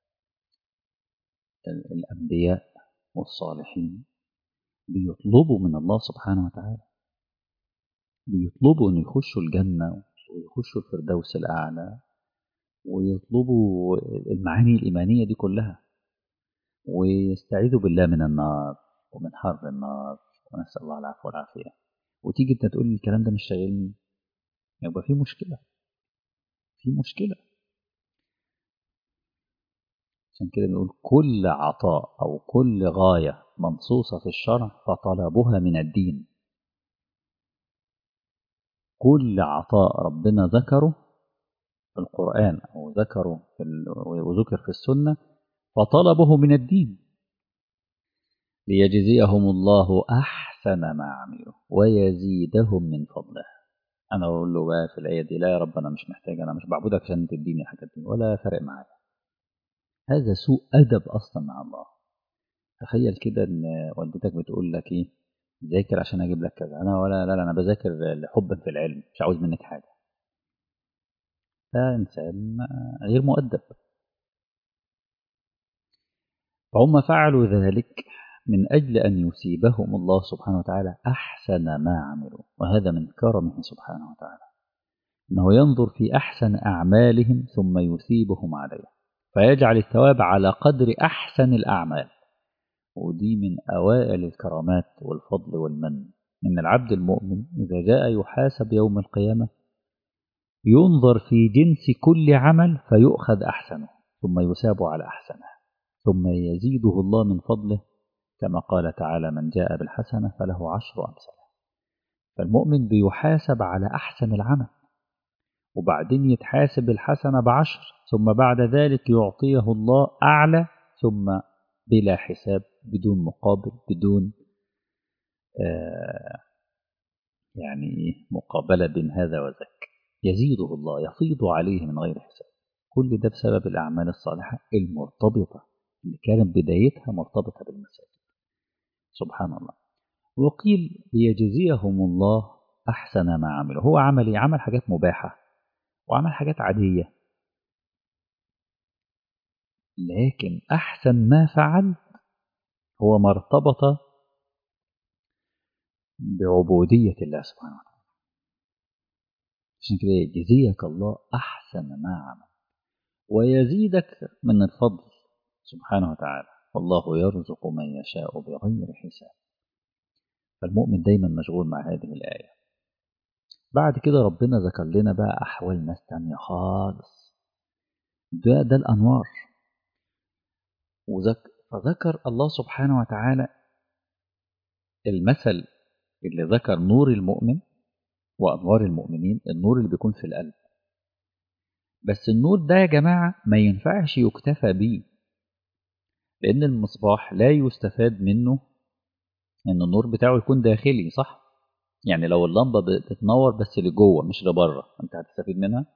Speaker 1: الأنبياء والصالحين بيطلبوا من الله سبحانه وتعالى بيطلبوا أن يخشوا الجنة ويخشوا الفردوس الأعلى ويطلبوا المعاني الإيمانية دي كلها ويستعيذوا بالله من النار ومن حر النار ونسأل الله العفو والعافية وتيجي انت تقول الكلام ده مش شاغلني يبقى في مشكلة في مشكلة عشان كده بنقول كل عطاء أو كل غاية منصوصة في الشرع فطلبها من الدين كل عطاء ربنا ذكره في القرآن أو ذكره في وذكر في السنة فطلبه من الدين ليجزيهم الله أحسن ما عملوا ويزيدهم من فضله أنا أقول له بقى في الآية دي لا يا رب أنا مش محتاج أنا مش بعبدك عشان تديني الحاجات دي ولا فارق معايا هذا سوء أدب أصلا مع الله تخيل كده إن والدتك بتقول لك إيه ذاكر عشان أجيب لك كذا أنا ولا لا, لا أنا بذاكر حبا في العلم مش عاوز منك حاجة ده إنسان غير مؤدب فهم فعلوا ذلك من أجل أن يصيبهم الله سبحانه وتعالى أحسن ما عملوا وهذا من كرمه سبحانه وتعالى أنه ينظر في أحسن أعمالهم ثم يثيبهم عليها فيجعل الثواب على قدر أحسن الأعمال ودي من أوائل الكرامات والفضل والمن إن العبد المؤمن إذا جاء يحاسب يوم القيامة ينظر في جنس كل عمل فيؤخذ أحسنه ثم يساب على أحسنه ثم يزيده الله من فضله كما قال تعالى من جاء بالحسنة فله عشر أمثالها فالمؤمن بيحاسب على أحسن العمل وبعدين يتحاسب الحسنة بعشر ثم بعد ذلك يعطيه الله أعلى ثم بلا حساب بدون مقابل بدون آه يعني مقابلة بين هذا وذاك يزيده الله يفيض عليه من غير حساب كل ده بسبب الأعمال الصالحة المرتبطة اللي كانت بدايتها مرتبطة بالمساجد سبحان الله وقيل ليجزيهم الله أحسن ما عملوا هو عمل إيه؟ عمل حاجات مباحة وعمل حاجات عادية لكن أحسن ما فعل هو ما ارتبط بعبودية الله سبحانه وتعالى عشان كده يجزيك الله أحسن ما عمل ويزيدك من الفضل سبحانه وتعالى والله يرزق من يشاء بغير حساب فالمؤمن دايما مشغول مع هذه الآية بعد كده ربنا ذكر لنا بقى أحوال ناس تانية خالص ده, ده الأنوار وذك فذكر الله سبحانه وتعالى المثل اللي ذكر نور المؤمن وأنوار المؤمنين النور اللي بيكون في القلب بس النور ده يا جماعة ما ينفعش يكتفى بيه لأن المصباح لا يستفاد منه إن النور بتاعه يكون داخلي صح؟ يعني لو اللمبة بتتنور بس لجوه مش لبره أنت هتستفيد منها؟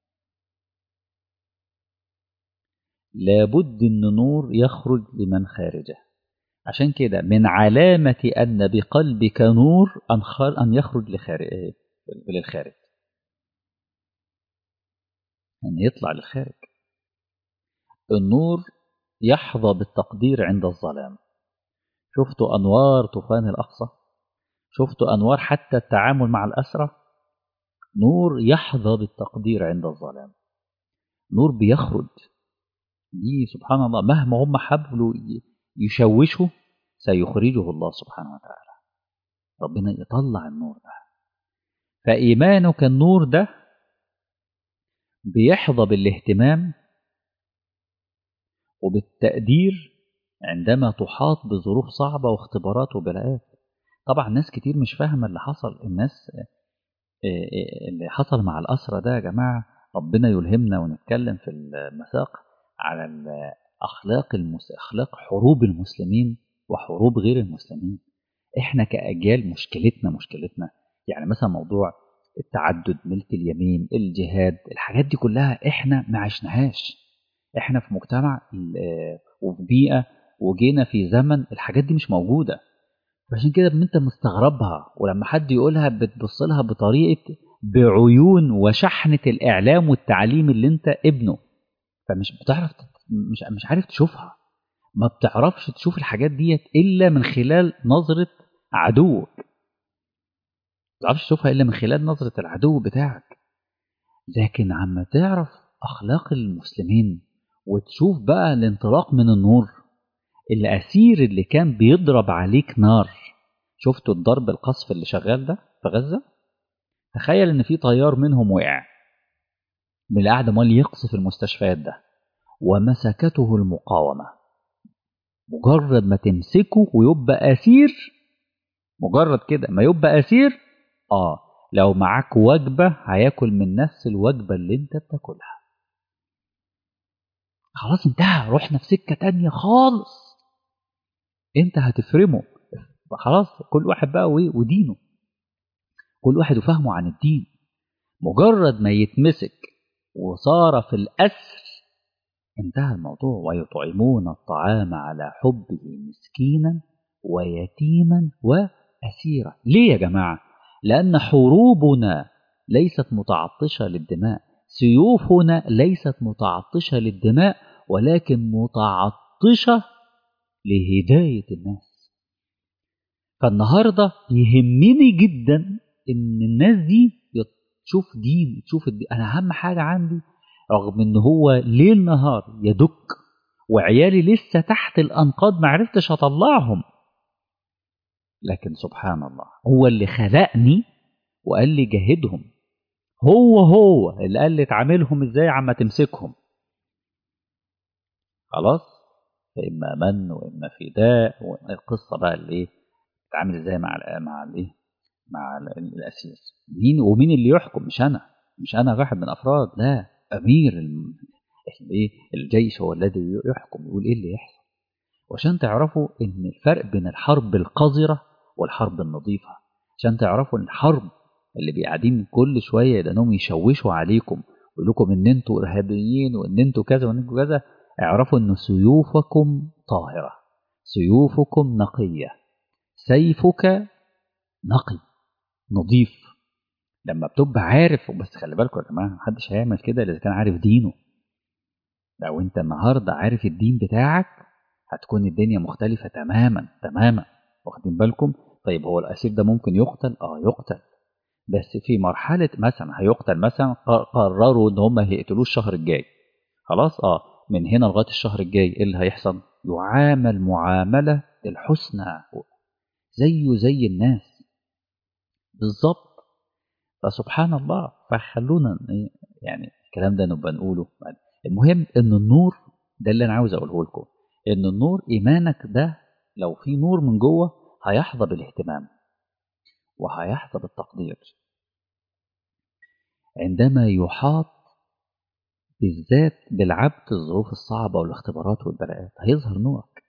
Speaker 1: لابد إن نور يخرج لمن خارجه عشان كده من علامة أن بقلبك نور أن يخرج لخارج للخارج أن يطلع للخارج النور يحظى بالتقدير عند الظلام شفتوا أنوار طوفان الأقصى شفتوا أنوار حتى التعامل مع الأسرة نور يحظى بالتقدير عند الظلام نور بيخرج دي سبحان الله مهما هم حبلوا يشوشوا سيخرجه الله سبحانه وتعالى ربنا يطلع النور ده فإيمانك النور ده بيحظى بالاهتمام وبالتقدير عندما تحاط بظروف صعبة واختبارات وبلاءات طبعا ناس كتير مش فاهمة اللي حصل الناس اللي حصل مع الأسرة ده يا جماعة ربنا يلهمنا ونتكلم في المساق على أخلاق المس... أخلاق حروب المسلمين وحروب غير المسلمين احنا كأجيال مشكلتنا مشكلتنا يعني مثلا موضوع
Speaker 2: التعدد ملك اليمين الجهاد الحاجات دي كلها احنا ما عشناهاش احنا في مجتمع وفي بيئة وجينا في زمن الحاجات دي مش موجودة فعشان كده انت مستغربها ولما حد يقولها بتبص لها بطريقة بعيون وشحنة الإعلام والتعليم اللي انت ابنه فمش بتعرف مش مش عارف تشوفها ما بتعرفش تشوف الحاجات ديت إلا من خلال نظرة عدوك ما بتعرفش تشوفها إلا من خلال نظرة العدو بتاعك لكن عما تعرف أخلاق المسلمين وتشوف بقى الانطلاق من النور الأسير اللي كان بيضرب عليك نار شفتوا الضرب القصف اللي شغال ده في غزة تخيل ان في طيار منهم وقع من اللي قاعد امال يقصف المستشفيات ده ومسكته المقاومة مجرد ما تمسكه ويبقى أسير مجرد كده ما يبقى أسير آه لو معاك وجبة هياكل من نفس الوجبة اللي انت بتاكلها خلاص انتهى رحنا في سكة تانية خالص انت هتفرمه خلاص كل واحد بقى ودينه كل واحد وفهمه عن الدين مجرد ما يتمسك وصار في الأسر انتهى الموضوع ويطعمون الطعام على حبه مسكينا ويتيما وأسيرا ليه يا جماعة لأن حروبنا ليست متعطشة للدماء سيوفنا ليست متعطشة للدماء ولكن متعطشة لهداية الناس فالنهاردة يهمني جدا ان الناس دي تشوف دين تشوف الدين. انا اهم حاجة عندي رغم ان هو ليل نهار يدك وعيالي لسه تحت الانقاض ما عرفتش اطلعهم لكن سبحان الله هو اللي خلقني وقال لي جاهدهم هو هو اللي قال لي تعاملهم ازاي عما تمسكهم خلاص فاما من واما فداء القصه بقى اللي ايه تتعامل ازاي مع ال مع الايه مع الاسير مين ومين اللي يحكم مش انا مش انا واحد من افراد لا امير الايه الجيش هو الذي يحكم يقول ايه اللي يحصل وعشان تعرفوا ان الفرق بين الحرب القذره والحرب النظيفه عشان تعرفوا ان الحرب اللي بيقعدين كل شويه لانهم يشوشوا عليكم ويقول لكم ان انتوا ارهابيين وان انتوا كذا وان انتوا كذا اعرفوا ان سيوفكم طاهره سيوفكم نقيه سيفك نقي نظيف لما بتبقى عارف بس خلي بالكم يا جماعه محدش هيعمل كده اذا كان عارف دينه لو انت النهارده عارف الدين بتاعك هتكون الدنيا مختلفه تماما تماما واخدين بالكم طيب هو الاسير ده ممكن يقتل اه يقتل بس في مرحله مثلا هيقتل مثلا قرروا ان هم هيقتلوه الشهر الجاي خلاص اه من هنا لغايه الشهر الجاي ايه اللي هيحصل يعامل معامله الحسنى زيه زي الناس بالظبط فسبحان الله فخلونا يعني الكلام ده نبقى نقوله المهم ان النور ده اللي انا عاوز اقوله لكم ان النور ايمانك ده لو في نور من جوه هيحظى بالاهتمام وهيحظى بالتقدير عندما يحاط بالذات بالعبد الظروف الصعبة والاختبارات والبلاءات هيظهر نورك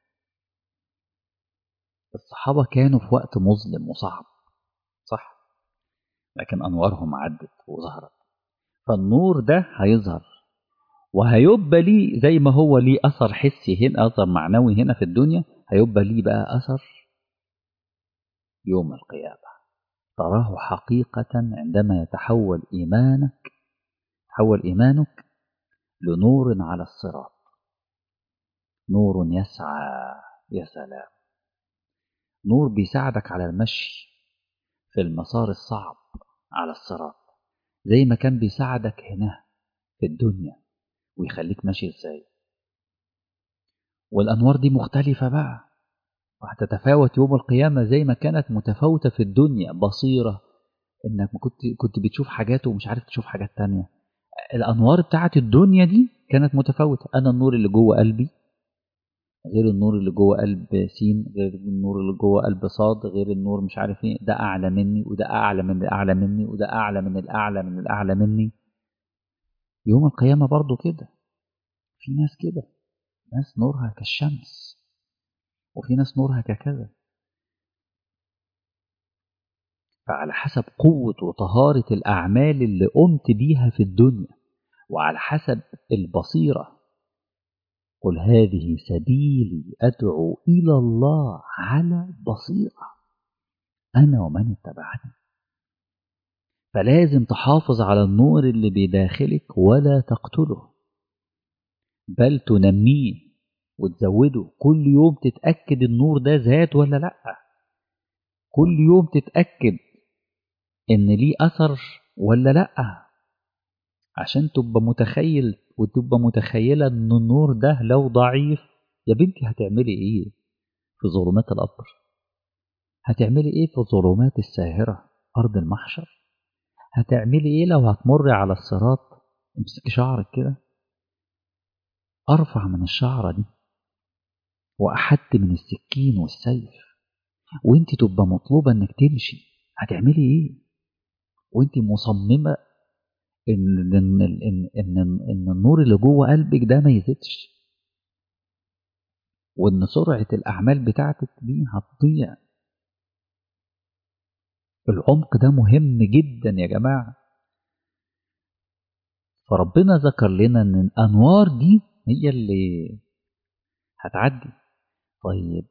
Speaker 2: الصحابة كانوا في وقت مظلم وصعب صح لكن أنوارهم عدت وظهرت فالنور ده هيظهر وهيبقى ليه زي ما هو ليه أثر حسي هنا أثر معنوي هنا في الدنيا هيبقى ليه بقى أثر يوم القيامة تراه حقيقة عندما يتحول إيمانك تحول إيمانك لنور على الصراط نور يسعى يا سلام نور بيساعدك على المشي في المسار الصعب على الصراط زي ما كان بيساعدك هنا في الدنيا ويخليك ماشي ازاي والانوار دي مختلفة بقى وهتتفاوت يوم القيامة زي ما كانت متفاوتة في الدنيا بصيرة انك كنت كنت بتشوف حاجات ومش عارف تشوف حاجات تانية الانوار بتاعت الدنيا دي كانت متفاوتة انا النور اللي جوه قلبي غير النور اللي جوه قلب سين غير النور اللي جوه قلب صاد غير النور مش عارف ايه ده اعلى مني وده اعلى من الاعلى مني وده اعلى من الاعلى من الاعلى مني يوم القيامة برضو كده في ناس كده ناس نورها كالشمس وفي ناس نورها ككذا فعلى حسب قوة وطهارة الأعمال اللي قمت بيها في الدنيا وعلى حسب البصيرة قل هذه سبيلي أدعو إلى الله على بصيرة أنا ومن اتبعني فلازم تحافظ على النور اللي بداخلك ولا تقتله بل تنميه وتزوده كل يوم تتأكد النور ده زاد ولا لأ كل يوم تتأكد إن ليه أثر ولا لأ عشان تبقى متخيل وتبقى متخيلة إن النور ده لو ضعيف يا بنتي هتعملي إيه في ظلمات القبر هتعملي إيه في ظلمات الساهرة أرض المحشر هتعملي إيه لو هتمري على الصراط امسكي شعرك كده أرفع من الشعرة دي وأحد من السكين والسيف وانت تبقى مطلوبة انك تمشي هتعملي ايه وانت مصممة ان ان ان ان, إن النور اللي جوه قلبك ده ما يزيدش وان سرعة الاعمال بتاعتك دي هتضيع العمق ده مهم جدا يا جماعة فربنا ذكر لنا ان الانوار دي هي اللي هتعدي طيب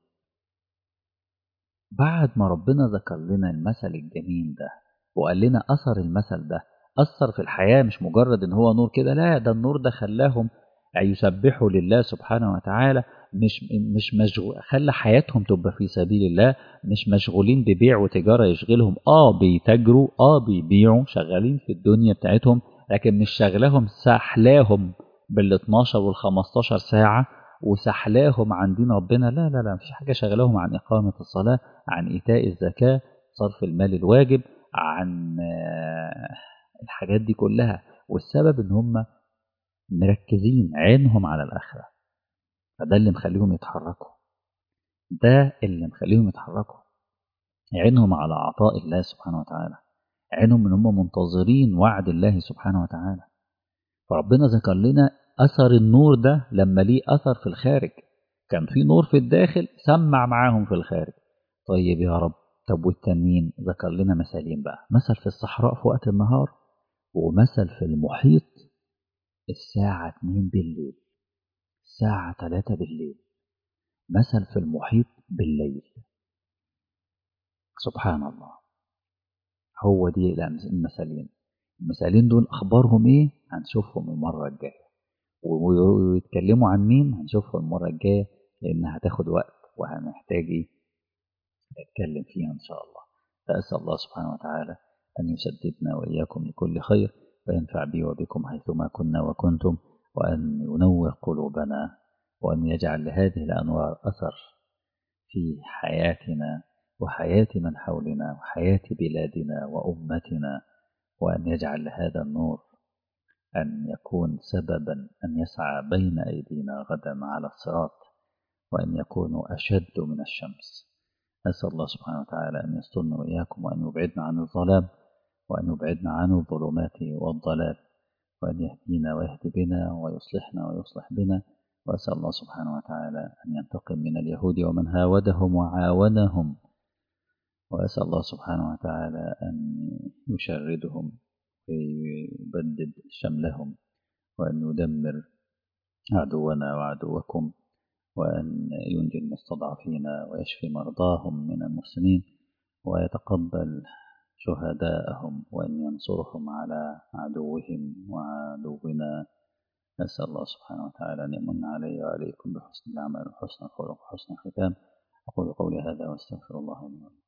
Speaker 2: بعد ما ربنا ذكر لنا المثل الجميل ده وقال لنا أثر المثل ده أثر في الحياة مش مجرد إن هو نور كده لا ده النور ده خلاهم يسبحوا لله سبحانه وتعالى مش مش مشغول خلى حياتهم تبقى في سبيل الله مش مشغولين ببيع وتجارة يشغلهم اه بيتاجروا اه بيبيعوا شغالين في الدنيا بتاعتهم لكن مش شغلهم سحلاهم بال 12 وال 15 ساعة وسحلاهم عن دين ربنا لا لا لا مفيش حاجة شغلهم عن إقامة الصلاة عن إيتاء الزكاة صرف المال الواجب عن الحاجات دي كلها والسبب إن هم مركزين عينهم على الآخرة فده اللي مخليهم يتحركوا ده اللي مخليهم يتحركوا عينهم على عطاء الله سبحانه وتعالى عينهم ان هم منتظرين وعد الله سبحانه وتعالى فربنا ذكر لنا أثر النور ده لما ليه أثر في الخارج كان في نور في الداخل سمع معاهم في الخارج طيب يا رب طب والتانيين ذكر لنا مثالين بقى مثل في الصحراء في وقت النهار ومثل في المحيط الساعة 2 بالليل الساعة 3 بالليل مثل في المحيط بالليل سبحان الله هو دي المثالين المثالين دول أخبارهم إيه هنشوفهم المرة الجاية ويتكلموا عن مين هنشوفهم المرة الجاية لأنها هتاخد وقت وهنحتاج إيه نتكلم فيها إن شاء الله فأسأل الله سبحانه وتعالى أن يسددنا وإياكم لكل خير وينفع بي وبكم حيثما كنا وكنتم وأن ينور قلوبنا وأن يجعل لهذه الأنوار أثر في حياتنا وحياة من حولنا وحياة بلادنا وأمتنا وأن يجعل لهذا النور أن يكون سببا أن يسعى بين أيدينا غدا على الصراط وأن يكونوا أشد من الشمس أسأل الله سبحانه وتعالى أن يسترنا وإياكم وأن يبعدنا عن الظلام وأن يبعدنا عن الظلمات والضلال وأن يهدينا ويهدي بنا ويصلحنا ويصلح بنا وأسأل الله سبحانه وتعالى أن ينتقم من اليهود ومن هاودهم وعاونهم وأسأل الله سبحانه وتعالى أن يشردهم ويبدد شملهم وأن يدمر عدونا وعدوكم وأن ينجي المستضعفين ويشفي مرضاهم من المسلمين ويتقبل شهداءهم وأن ينصرهم على عدوهم وعدونا نسأل الله سبحانه وتعالى أن يمن علي وعليكم بحسن العمل وحسن الخلق وحسن الختام أقول قولي هذا واستغفر الله لي ولكم